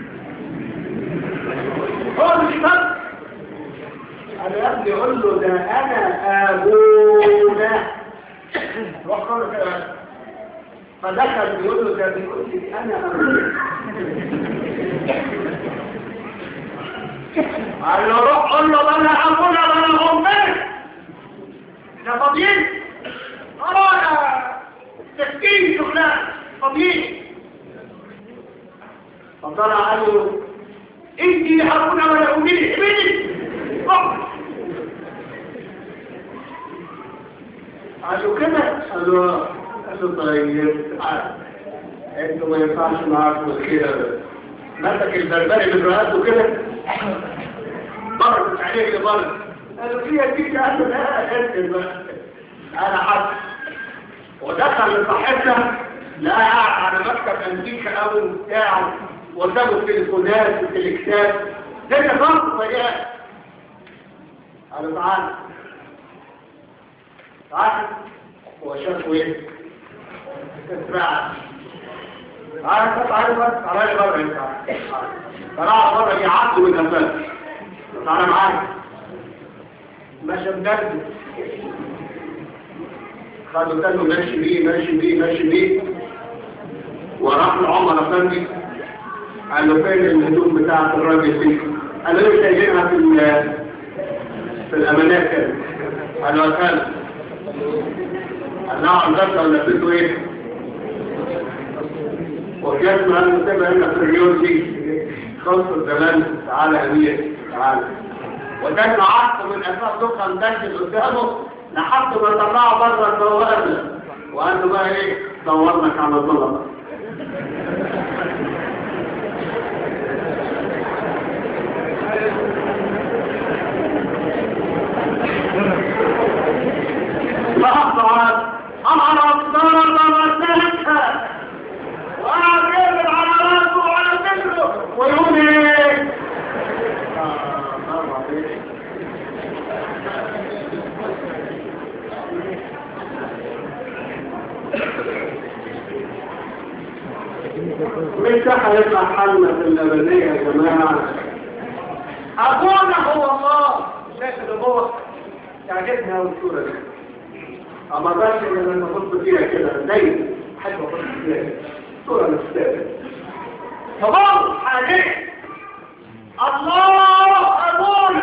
هو مش فاهم انا يا ابني يقول له ده انا ابونا روح قال كده فدخل بيقول له ده بيقول لي انا ابونا قال له روح قول له انا ابونا وانا امك احنا فاضيين ارانا تسكين شغلان فاضيين فطلع قال له انت ابونا ولا امي ابني قال له كده قال له قال له طيب تعال انتوا ما ينفعش معاكم الخير مسك البربري من رقبته كده ضربت عليه لضرب قال له فيها دي قال له لا انت بقى انا حد ودخل لصاحبنا لقى قاعد على مكتب انتيكا قوي بتاعه قدامه التليفونات والتليكتات ده ضرب فجاه قال له تعالى تعالى هو شافه ايه؟ اسمع تعالى تعالى بس تعالى لي بره انت طلع بره يعدوا من الباب تعالى معايا ماشي مجدد خدوا كانوا ماشي بيه ماشي بيه ماشي بيه وراح لعمر افندي قال له فين الهدوم بتاعت الراجل دي قال له ليه شايلينها في في الامانات كده قال له يا فندم قال له عندك ولا لبسته ايه وكان ما قال له سيبها هنا في الريون دي خلص زمان تعالى امير تعالى وكان عقد من اساس دخل مدخل قدامه لحد ما طلعه بره البوابه وقال له بقى ايه دورنك على الظلمه لحظة أمر الضرر وسلكها وأعجب على راسه وعلى صدره ويقول ايه مش هيطلع حالنا في الأبدية يا جماعة أبونا هو الله شايف الأبوة تعجبني أوي الصورة دي أما بس إن أنا بص فيها كده دايما حلوة بص فيها صورة مستقبل طبعا حاجة الله أبونا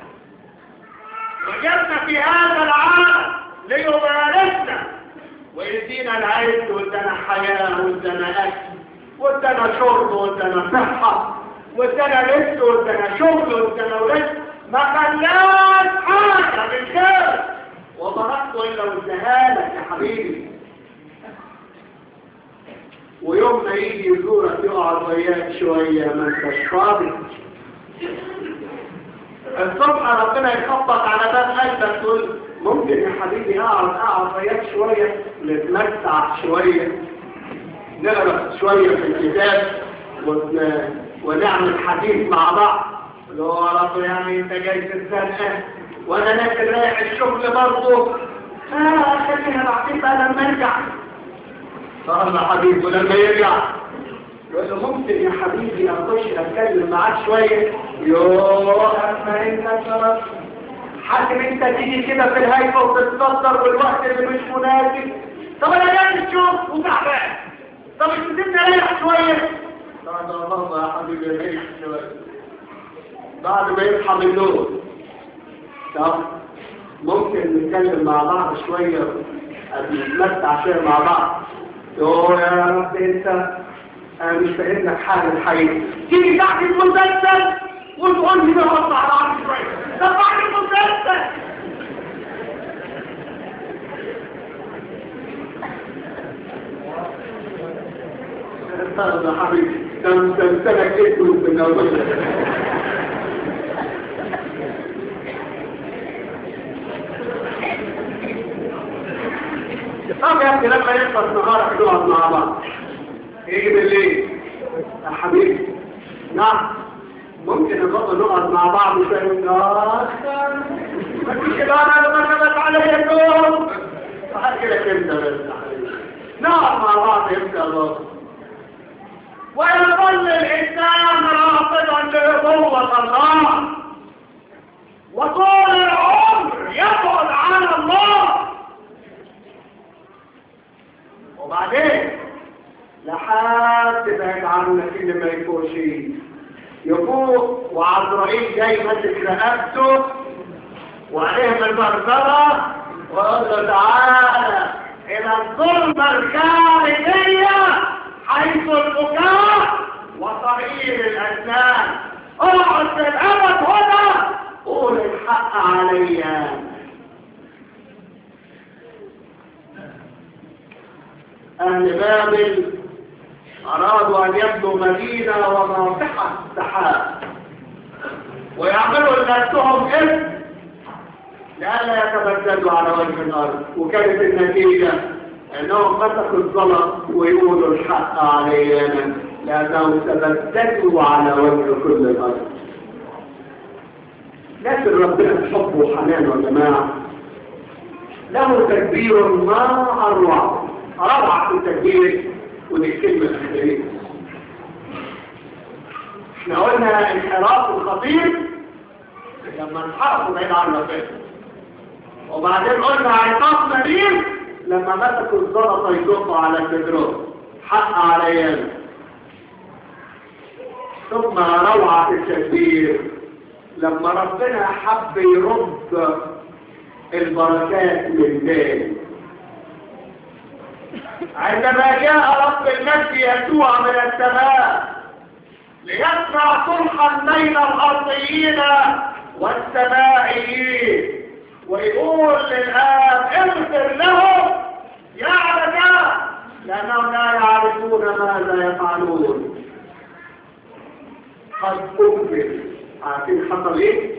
وجدنا في هذا العالم ليباركنا ويدينا العز وادانا حياة وادانا أكل وادانا شرب وادانا صحة وادانا لبس وادانا شغل وادانا رزق ما خلاش حاجة من خير وبركته إلا واداها لك يا حبيبي ويوم ما يجي يزورك يقعد وياك شوية ما انتش فاضي الصبح ربنا يخبط على باب قلبك تقول ممكن يا حبيبي اقعد اقعد وياك شوية نتمتع شوية نقرا شوية في الكتاب ون... ونعمل حديث مع بعض اللي هو رب يعني انت جاي في الزنقة وانا نازل رايح الشغل برضه اه خلينا بعدين بقى لما ارجع صار حبيبي ولما يرجع يقول له ممكن يا حبيبي اخش اتكلم معاك شويه يوه اما انت شرف حاكم انت تيجي كده في الهيفه وتتصدر والوقت اللي مش مناسب طب انا جاي الشوف وتعبان طب مش تسيبني اريح شويه بعد الله يا حبيبي ريح شويه بعد ما يصحى من النوم طب ممكن نتكلم مع بعض شويه نتمتع شويه مع بعض يوه يا رب انت انا مش فاهم لك حاجه الحقيقه تيجي تحت المسلسل وتقول لي بقى على عرض شويه ده بعد المسلسل استاذ يا حبيبي ده مسلسلك اسمه في الاول طب يا ابني لما يخلص نهارك نقعد مع بعض يجي بالليل يا حبيبي نعم ممكن نبقى نقعد مع بعض شوية آه ما تيجي كده انا لما كتبت عليا النوم فحد كده كنت بس يا حبيبي نقعد مع بعض يمشي الله ويظل الإنسان راقدا لقوة الله وطول العمر يبعد عن الله وبعدين لحد ما يجعلنا كل ما يكون شيء يفوق وعزرائيل جاي ماسك رقبته وعليهم المغفرة ويقول له تعالى إلى الظلمة الكاملية حيث البكاء وصغير الأسنان اقعد في الأبد هنا قول الحق عليا أهل بابل أرادوا أن يبنوا مدينة وناصحة سحاب ويعملوا لنفسهم اسم لئلا يتبدلوا على وجه الأرض وكانت النتيجة أنهم مسكوا الظلم ويقولوا الحق علينا لأنهم تبدلوا على وجه كل الأرض لكن ربنا بحبه وحنانه يا جماعة له تكبير ما أروع روعة في التكبير ودي الكلمة الأخيرية احنا قلنا انحراف الخطير لما انحرفوا بعيد عن ربنا وبعدين قلنا عقاب مريم لما مسكوا الزلطة يدقوا على البدرون حق علينا ثم روعة التكبير لما ربنا حب يرد البركات من تاني عندما جاء رب المجد يسوع من السماء ليصنع صلحا بين الارضيين والسمائيين ويقول للآب اغفر لهم يا عبدا لأنهم لا يعرفون ماذا يفعلون قد أغفر عارفين حصل ايه؟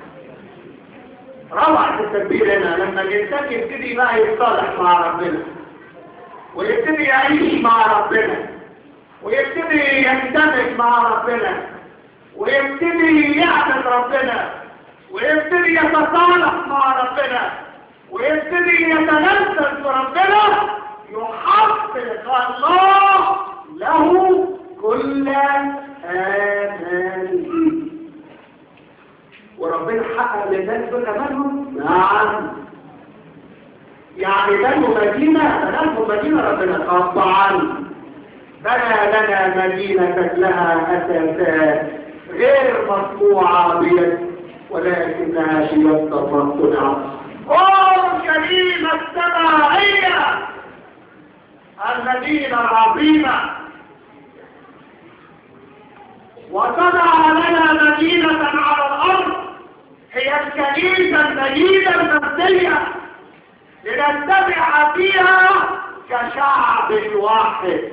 روعة التدبير هنا لما الإنسان يبتدي بقى يتصالح مع ربنا ويبتدي يعيش مع ربنا ويبتدي يندمج مع ربنا ويبتدي يعبد ربنا ويبتدي يتصالح مع ربنا ويبتدي يتنفس بربنا يحقق الله له كل آماله وربنا حقق للناس دول امانهم نعم يعني بنوا مدينة بنوا مدينة ربنا طبعا بنى لنا مدينة لها أساسات غير مصنوعة بيد ولكنها في يد الله صنعت أورشليم السماعية المدينة العظيمة وصنع لنا مدينة على الأرض هي الكنيسة المدينة المبدية لنتبع فيها كشعب واحد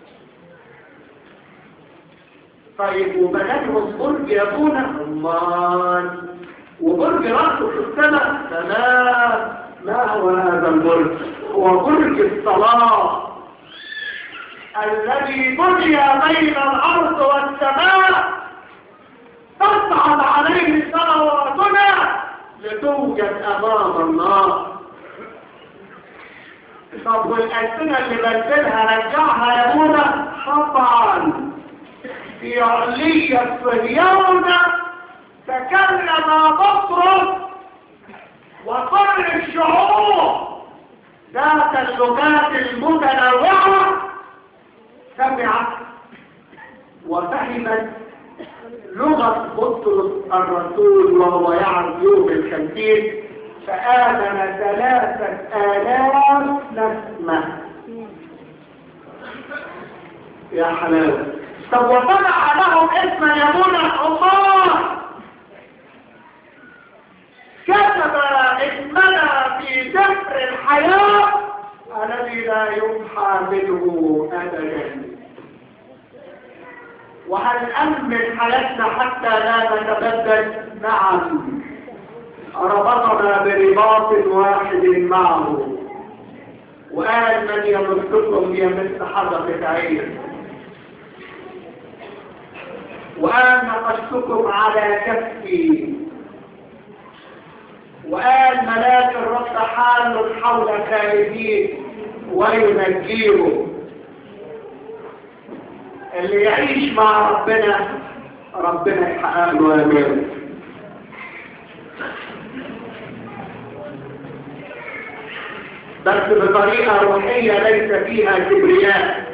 طيب وبناتهم برج يبونا الله وبرج رأسه في السماء تمام ما هو هذا البرج هو برج الصلاة الذي بني بين الأرض والسماء تصعد عليه صلواتنا لتوجد أمام الله طب والألسنة اللي بدلها رجعها يا مولا طبعا في علية صهيون تكلم بطرس وكل الشعوب ذات اللغات المتنوعة سمعت وفهمت لغة بطرس الرسول وهو يعرف يوم الخمسين فآمن ثلاثة آلاف نسمة يا حلاوة طب وطلع لهم اسم يقول الله كتب اسمنا في سفر الحياة الذي لا يمحى منه أبدا وهل أمن حياتنا حتى لا نتبدل نعم ربطنا برباط واحد معه وقال من يمسكم يمس حركة عين وقال نقشتكم على كفي وقال ملاك الرب حال حول خالدين وينجيه اللي يعيش مع ربنا ربنا يحقق له امانه بس بطريقة روحية ليس فيها كبرياء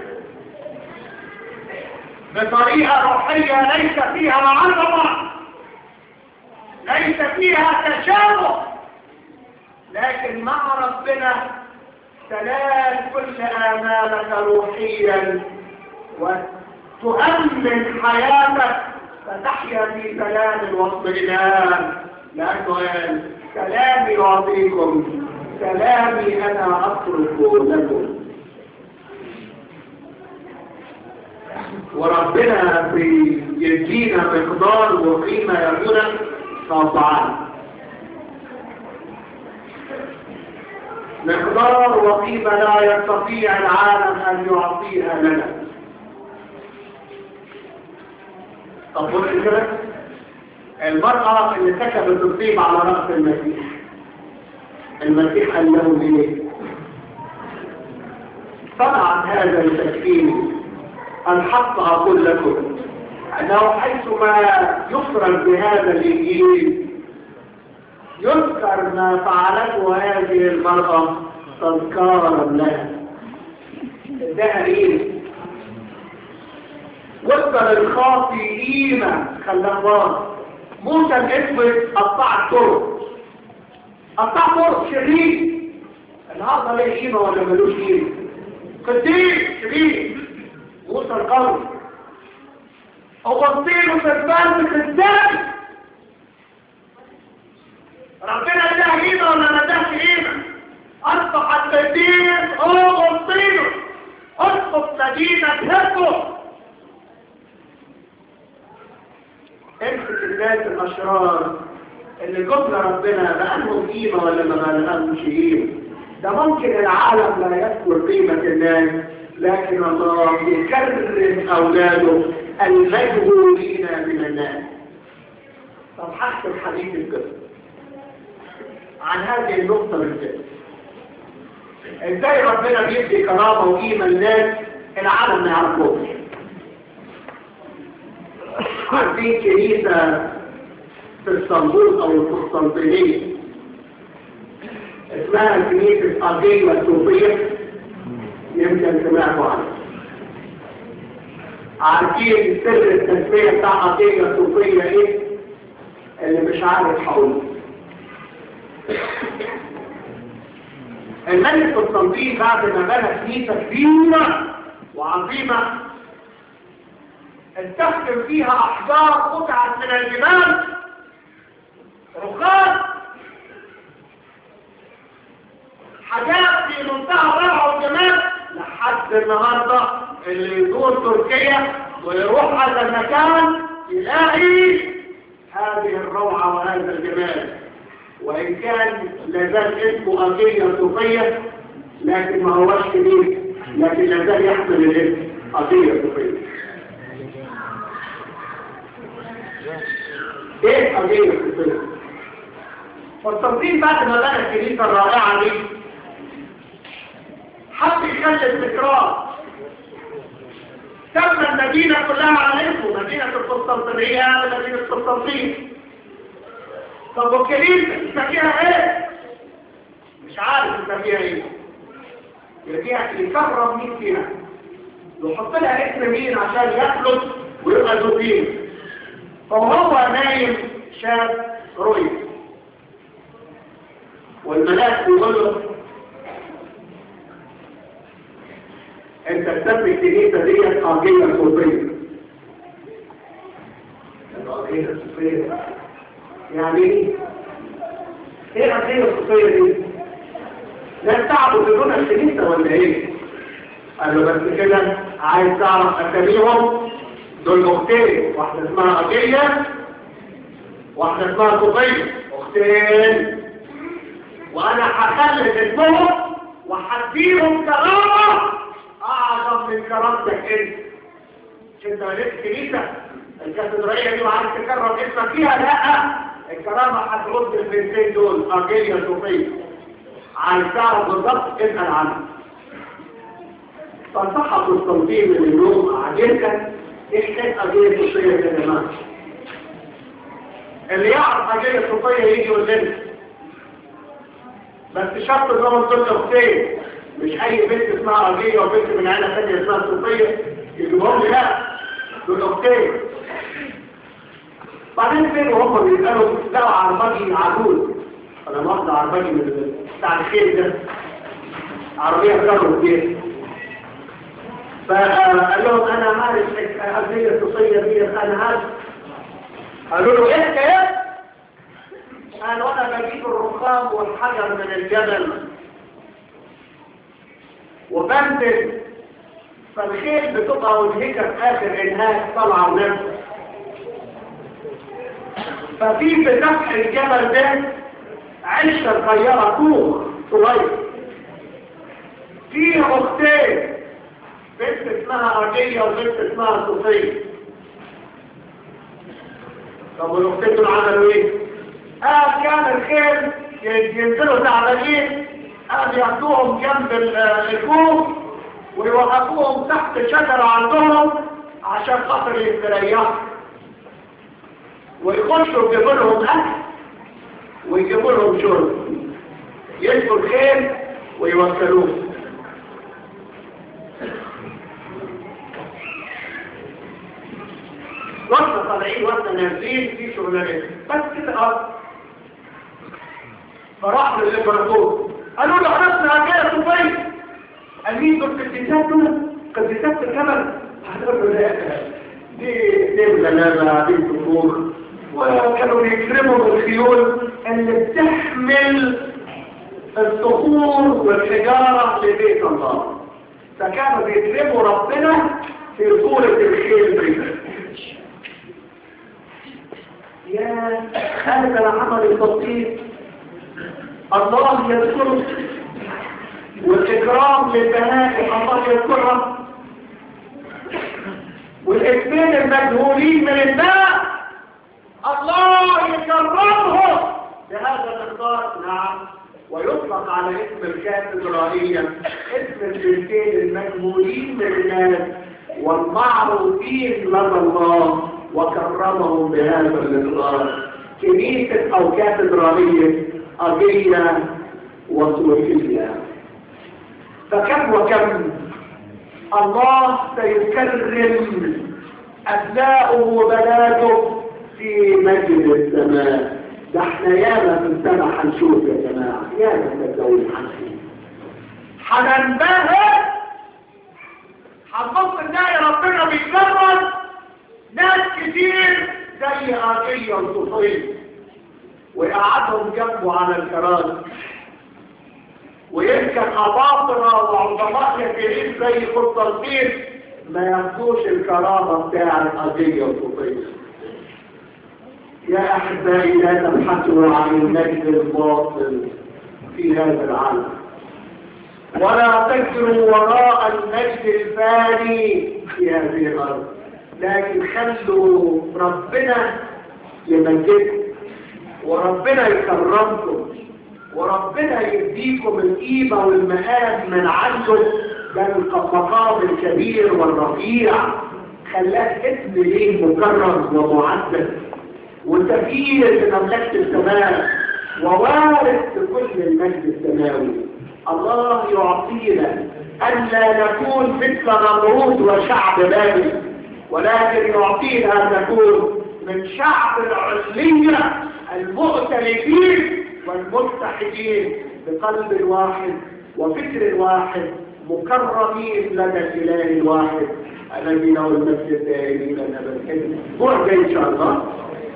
بطريقة روحية ليس فيها عظمة ليس فيها تشابه لكن مع ربنا تنال كل آمالك روحيا وتؤمن حياتك فتحيا في سلام واطمئنان لأنه قال سلامي يعطيكم سلامي أنا أترك لكم وربنا بيدينا مقدار وقيمة يقولنا طبعا مقدار وقيمة لا يستطيع العالم أن يعطيها لنا طب بص كده المرأة اللي كتبت الطيب على رأس المسيح المسيح قال له ايه صنعت هذا التكفين الحق أقول لكم أنه حيثما يفرد بهذا الإنجيل يذكر ما فعلته هذه المرأة تذكارا لها ده ايه وصل الخاطئين خلى الله موسى الاسود قطع الطرق قطع طرق شرير النهارده ليه قيمه ولا ملوش قيمه قديس شرير موسى القوي أغطيله في البلد في الزمن ربنا اداه قيمه ولا ما اداهش قيمه اصبح القديس أغطيله اسقط مدينه هبه امسك الناس الاشرار اللي قبل ربنا بقالهم قيمه ولا ما بقالهمش قيمه ده ممكن العالم لا يذكر قيمه الناس لكن الله يكرم اولاده المجهولين من الناس طب حكي الحديث القصه عن هذه النقطه بالذات ازاي ربنا بيدي كرامه وقيمه للناس العالم ما يعرفوش عارفين كنيسة في اسطنبول او القسطنطينية اسمها كنيسة أقيمة الصوفية يمكن سمعتوا عنها عارفين سر التسمية بتاع أقيمة الصوفية ايه اللي مش عارف حقوله الملك قسطنطين بعد ما بنى كنيسة كبيرة وعظيمة استخدم فيها احجار قطعت من الجبال رخام حاجات في منتهى الروعه والجمال لحد النهارده اللي يزور تركيا ويروح هذا المكان يلاقي هذه الروعه وهذا الجمال وان كان لازال اسمه اقيه صوفيه لكن ما هوش كبير لكن لازال يحمل الاسم اقيه صوفيه ايه قضية الفلسفة والتنظيم بعد ما بنى الكنيسة الرائعة دي حب يخلي التكرار سمى المدينة كلها على اسمه مدينة القسطنطينية مدينة القسطنطين طب والكنيسة يسميها ايه؟ مش عارف يسميها ايه يجيها يكرم مين فيها يحط لها اسم مين عشان يخلص ويبقى ذو دين فهو نايم شاف رؤية والملاك يقول له انت تسمي الكنيسه ديت قاضيه صوفيه قاضيه صوفيه يعني ايه؟ ايه قاضيه صوفيه دي؟ لا تعبد دون الكنيسه ولا ايه؟ قال له بس كده عايز تعرف اساميهم دول اختين واحدة اسمها أجية واحدة اسمها صوفية اختين وانا هخلي اسمهم وهديهم كرامة اعظم من كرامتك انت مش انت مالك كنيسة الكاتدرائية دي وعايز تكرم اسمك فيها لا الكرامة هترد البنتين دول أجية صوفية عايز تعرف بالظبط اسأل عنها فانصحك قسطنطين من اليوم عجلتك ايه قضية صوفية يا جماعة اللي يعرف قضية صوفية يجي يقول لنا بس شرط زي ما قلت اختين مش اي بنت اسمها قضية وبنت من عيلة ثانية اسمها صوفية يجيبهم لي لا دول اختين بعدين فين وهم بيسألوا لقوا عرباجي عجوز انا مؤاخذة عرباجي من بتاع الخير ده عربية كرر كبير فقال لهم انا عارف القضيه الصوفيه دي انا عارف قالوا له ايه ايه قال وانا بجيب الرخام والحجر من الجبل وبنزل فالخيل بتبقى وجهك في اخر انهاك طالعه ونازله ففي بفتح الجبل ده عشة صغيرة كوخ صغير فيه اختين بنت اسمها رجية وبنت اسمها صوفية طب والاختين دول عملوا ايه؟ قال كان الخيل ينزلوا تعبانين قال ياخدوهم جنب الكوخ ويوقفوهم تحت شجرة عندهم عشان خاطر يستريحوا ويخشوا يجيبوا لهم اكل ويجيبوا لهم شرب يلقوا الخيل ويوكلوه وقت طالعين وقت نازلين في شغلانات بس كده اه فراح للامبراطور قالوا له عرفنا جايه صوفي قال مين دول قديسات دول قديسات في الجبل هتقول له لا دي دي الغلابه دي الصخور وكانوا بيكرموا الخيول اللي بتحمل الصخور والحجارة لبيت الله فكانوا بيكرموا ربنا في صورة الخيل بيت يا هذا العمل البسيط الله يذكره والإكرام للبهائم الله يذكرها والاثنين المجهولين من الماء الله يكرمهم بهذا المقدار نعم ويطلق على اسم الكاتدرائية اسم البنتين المجهولين من الناس والمعروفين لدى الله وكرمهم بهذا المقدار كنيسة أو كاتدرائية أبية وصوفية فكم وكم الله سيكرم أبناؤه وبناته في مجد السماء ده احنا ياما في السماء هنشوف يا جماعة ياما تتجوز هنشوف هننبهر هنبص نلاقي ربنا بيكرم ناس كتير زي آتية وصوفية ويقعدهم جنبه على الكراسي ويمكن أباطرة وعظماء كبيرين زي قسطنطين ما ياخدوش الكرامة بتاع القضية الصوفية يا أحبائي لا تبحثوا عن المجد الباطل في هذا العالم ولا تجروا وراء المجد الفاني في هذه الأرض لكن خلوا ربنا يمجدكم وربنا يكرمكم وربنا يديكم القيمة والمقام من عنده ده المقام الكبير والرفيع خلاك اسم ليه مكرم ومعدل وسفير لمملكة السماء ووارث لكل المجد السماوي الله يعطينا ألا نكون مثل نمرود وشعب بابل ولكن يعطينا أن نكون من شعب العلية المؤتلفين والمتحدين بقلب واحد وفكر واحد مكرمين لدى الاله الواحد الذي له المجد الدائمين الابد الاسبوع جاي ان شاء الله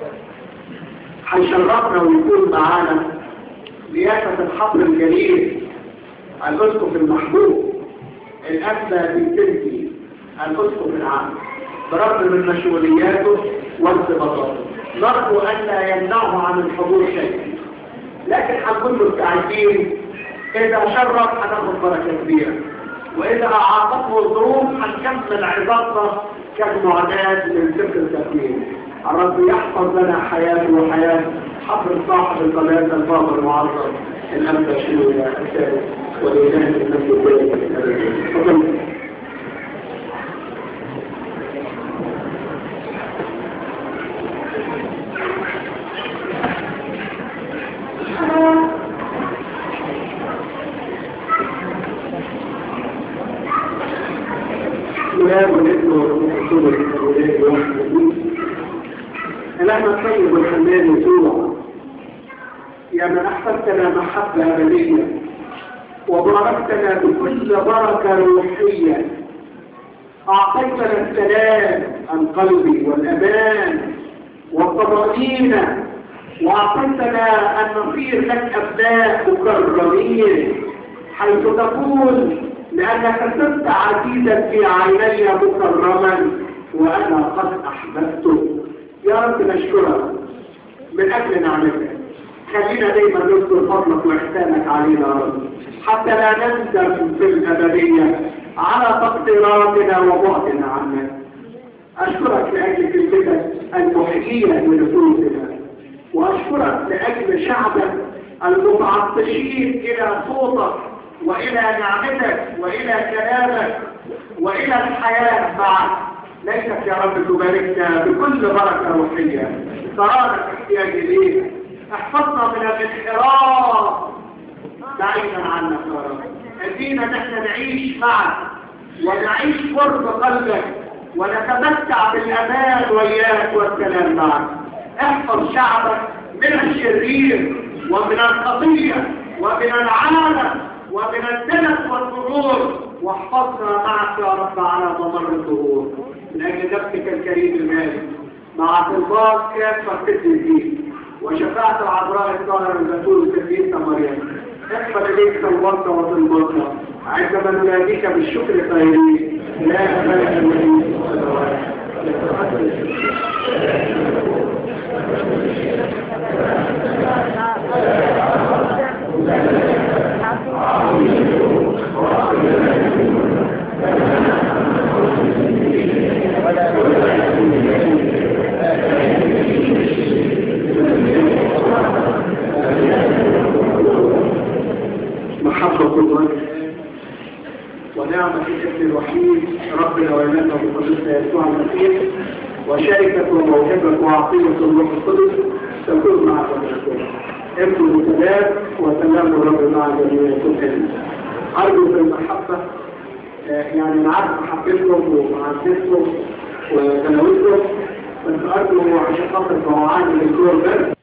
هيشرفنا ويكون معانا رئاسه الحفر الجليل الاسقف المحبوب الأسلى بالتنتي الاسقف العام برغم من مشغولياته وانضباطاته نرجو ان لا يمنعه عن الحضور شيء لكن هنكون مستعدين اذا شرف هناخد بركه كبيره واذا اعاقته الظروف هنكمل عظاتنا كالمعتاد من سفر التكوين الرب يحفظ لنا حياته وحياه حفر صاحب الصلاه البابا المعظم الانبا شنو الثالث ولله المجد الثالث الأهل الطيب والحنان يسوع يا من أحببتنا محبة أبدية وباركتنا بكل بركة روحية أعطيتنا السلام عن قلبي والأمان والطمأنينة وأعطيتنا أن نصير لك أبناء مكرمين حيث تقول لأنك صرت عزيزا في عيني مكرما وأنا قد أحببته يا رب نشكرك من أجل نعمتك خلينا دايما نذكر فضلك وإحسانك علينا يا رب حتى لا نندم في الأبدية على تقصيراتنا وبعدنا عنك أشكرك لأجل كلمتك المحيية لنفوسنا وأشكرك لأجل شعبك المتعطشين إلى صوتك وإلى نعمتك وإلى كلامك وإلى الحياة معك ليتك يا رب تباركنا بكل بركة روحية ترانا احتياج إليك احفظنا من الانحراف بعيدا عنك يا رب ادينا نحن نعيش معك ونعيش قرب قلبك ونتمتع بالامان وياك والسلام معك احفظ شعبك من الشرير ومن الخطيه ومن العالم ومن الدنس والغرور واحفظنا معك يا رب على ممر الظهور من اجل نفسك الكريم المالك مع طلبات كافه الدين وشفاعة العذراء الطاهرة البتول الكثيرة مريم اقبل اليك صلواتنا وطلباتنا عندما نناديك بالشكر خيرين لا ملك الولي محبة قدرتك ونعمة الابن الوحيد ربنا وإمامنا وقدسنا يسوع المسيح وشركة وموهبة وعطية الروح القدس تكون معك وتكون ابن المتلاب وسلام الرب مع جميع كل أرجو في المحبة آه، يعني أنا عارف محبتكم ومعزتكم وتناولكم بس أرجو عشان خاطر موعاني الدكتور بس